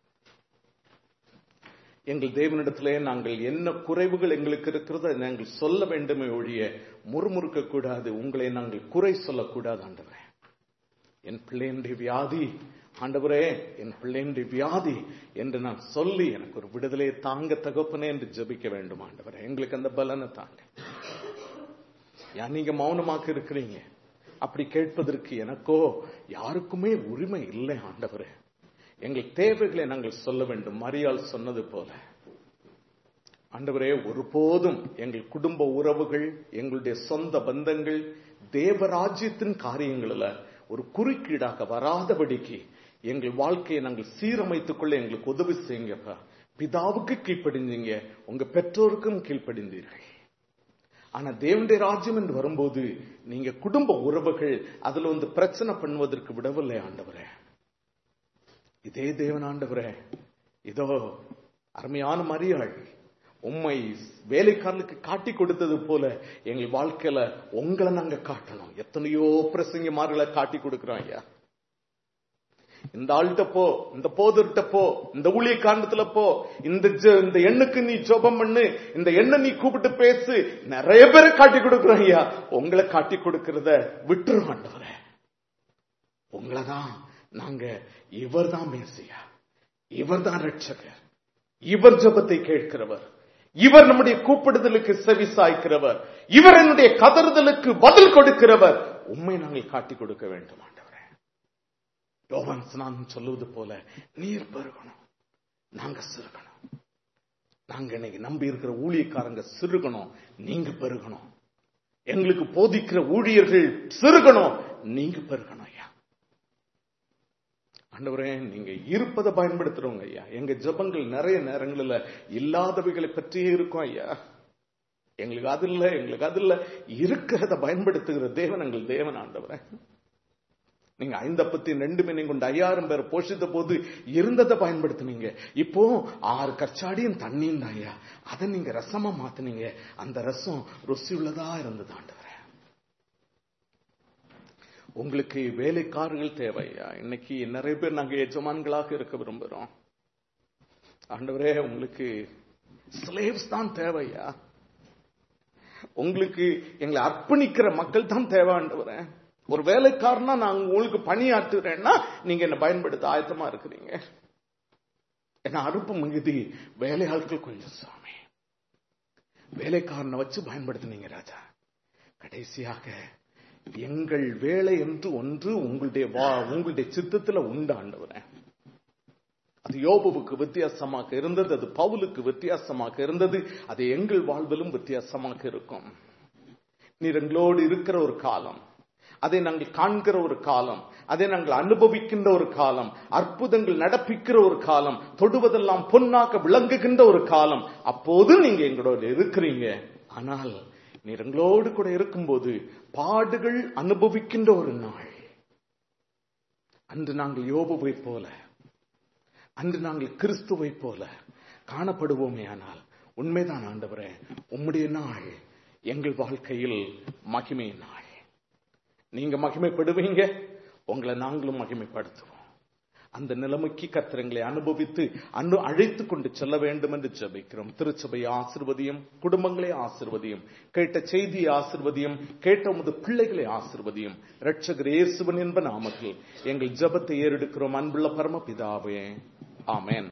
எங்கள் தேவனிடத்திலே நாங்கள் என்ன குறைவுகள் எங்களுக்கு இருக்கிறதோ அதை நாங்கள் சொல்ல வேண்டுமே ஒழிய முறுமுறுக்க கூடாது உங்களை நாங்கள் குறை சொல்லக்கூடாது ஆண்டவரே என் பிள்ளையினுடைய வியாதி ஆண்டவரே என் பிள்ளையினுடைய வியாதி என்று நான் சொல்லி எனக்கு ஒரு விடுதலையை தாங்க தகப்பனே என்று ஜெபிக்க வேண்டும் ஆண்டவரே எங்களுக்கு அந்த பலனை தாங்க யா நீங்க மௌனமாக இருக்கிறீங்க அப்படி கேட்பதற்கு எனக்கோ யாருக்குமே உரிமை இல்லை ஆண்டவரே எங்கள் தேவைகளை நாங்கள் சொல்ல வேண்டும் மரியாள் சொன்னது போல ஆண்டவரே ஒருபோதும் எங்கள் குடும்ப உறவுகள் எங்களுடைய சொந்த பந்தங்கள் தேவராஜ்யத்தின் காரியங்களில் ஒரு குறுக்கீடாக வராதபடிக்கு எங்கள் வாழ்க்கையை நாங்கள் சீரமைத்துக் கொள்ள எங்களுக்கு உதவி செய்யுங்கப்பா பிதாவுக்கு கீழ்ப்படிஞ்சீங்க உங்க பெற்றோருக்கும் கீழ்ப்படிந்தீர்கள் ஆனா தேவனுடைய ராஜ்யம் என்று வரும்போது நீங்க குடும்ப உறவுகள் அதுல வந்து பிரச்சனை பண்ணுவதற்கு விடவில்லை ஆண்டவரே இதே தேவன் ஆண்டவரே இதோ அருமையான மரியாள் உண்மை வேலைக்காரனுக்கு காட்டி கொடுத்தது போல எங்கள் வாழ்க்கையில உங்களை நாங்க காட்டணும் எத்தனையோ பிரசங்கமார்களை காட்டி கொடுக்கிறோம் ஐயா இந்த ஆள்கிட்ட போ இந்த போதர்கிட்ட போ இந்த ஊழிய காண்டத்துல போ இந்த ஜ- இந்த எண்ணுக்கு நீ ஜோபம் பண்ணு இந்த எண்ணை நீ கூப்பிட்டு பேசு நிறைய பேரை காட்டி கொடுக்கிறோம் ஐயா உங்களை காட்டி கொடுக்கறத விட்டுரும் ஆண்டவரே உங்களை தான் நாங்க இவர் தான் மேசியா இவர் தான் ரட்சகர் இவர் ஜெபத்தை கேட்கிறவர் இவர் நம்முடைய கூப்பிடுதலுக்கு செவி சாய்க்கிறவர் இவர் என்னுடைய கதறுதலுக்கு பதில் கொடுக்கிறவர் உண்மை நாங்கள் காட்டி கொடுக்க வேண்டும் ஆண்டவரே யோவான் ஸ்நானம் சொல்லுவது போல நீர் பெருகணும் நாங்க சிறுகணும் நாங்க இன்னைக்கு நம்பி இருக்கிற ஊழியக்காரங்க சிறுகணும் நீங்க பெருகணும் எங்களுக்கு போதிக்கிற ஊழியர்கள் சிறுகணும் நீங்க பெருகணும் ஐயா ஆண்டவரே நீங்க இருப்பதை பயன்படுத்துறோங்க ஐயா எங்க ஜெபங்கள் நிறைய நேரங்களில் இல்லாதவைகளை பற்றியே இருக்கும் ஐயா எங்களுக்கு அது இல்ல எங்களுக்கு அது இல்ல இருக்கிறத பயன்படுத்துகிற தேவன் எங்கள் தேவன் ஆண்டவரே நீங்க ஐந்தப்பத்தி ரெண்டு மணி கொண்டு ஐயாயிரம் பேர் போஷித்த போது இருந்ததை பயன்படுத்துனீங்க இப்போ ஆறு கச்சாடியும் தண்ணியும் தான் ஐயா அதை நீங்க ரசமா மாத்துனீங்க அந்த ரசம் ருசி உள்ளதா இருந்தது ஆண்டவரே உங்களுக்கு வேலைக்காரர்கள் தேவையா இன்னைக்கு நிறைய பேர் நாங்க எஜமான்களாக இருக்க விரும்புறோம் ஆண்டவரே உங்களுக்கு ஸ்லேவ்ஸ் தான் தேவையா உங்களுக்கு எங்களை அர்ப்பணிக்கிற மக்கள் தான் தேவை ஆண்டவரே ஒரு வேலைக்காரனா நான் உங்களுக்கு பணியாற்றுறேன்னா நீங்க என்ன பயன்படுத்த ஆயத்தமா இருக்கிறீங்க என்ன அறுப்பு மிகுதி வேலையாட்கள் கொஞ்சம் சாமி வேலைக்காரனை வச்சு பயன்படுத்தினீங்க ராஜா கடைசியாக எங்கள் வேலை என்று ஒன்று உங்களுடைய வா- உங்களுடைய சித்தத்துல உண்டு ஆண்டவரே அது யோபுவுக்கு வித்தியாசமாக இருந்தது அது பவுலுக்கு வித்தியாசமாக இருந்தது அது எங்கள் வாழ்விலும் வித்தியாசமாக இருக்கும் நீர் எங்களோடு இருக்கிற ஒரு காலம் அதை நாங்கள் காண்கிற ஒரு காலம் அதை நாங்கள் அனுபவிக்கின்ற ஒரு காலம் அற்புதங்கள் நடப்பிக்கிற ஒரு காலம் தொடுவதெல்லாம் பொன்னாக விளங்குகின்ற ஒரு காலம் அப்போது நீங்க எங்களோட இருக்கிறீங்க ஆனால் நீர் எங்களோடு கூட இருக்கும்போது பாடுகள் அனுபவிக்கின்ற ஒரு நாள் அன்று நாங்கள் யோபுவை போல அன்று நாங்கள் கிறிஸ்துவை போல காணப்படுவோமே ஆனால் உண்மைதான் ஆண்டவரே உம்முடைய நாள் எங்கள் வாழ்க்கையில் மகிமை நாள் நீங்க மகிமைப்படுவீங்க உங்களை நாங்களும் மகிமைப்படுத்துவோம் அந்த நிலைமைக்கு கத்திரங்களை அனுபவித்து அனு அழைத்து கொண்டு செல்ல வேண்டும் என்று ஜெபிக்கிறோம் திருச்சபை ஆசிர்வதியும் குடும்பங்களை ஆசிர்வதியும் கேட்ட செய்தியை ஆசிர்வதியும் கேட்ட உமது பிள்ளைகளை ஆசிர்வதியும் இரட்சகர் இயேசுவன் என்ப நாமத்தில் எங்கள் ஜெபத்தை ஏறெடுக்கிறோம் அன்புள்ள பரமபிதாவே ஆமென்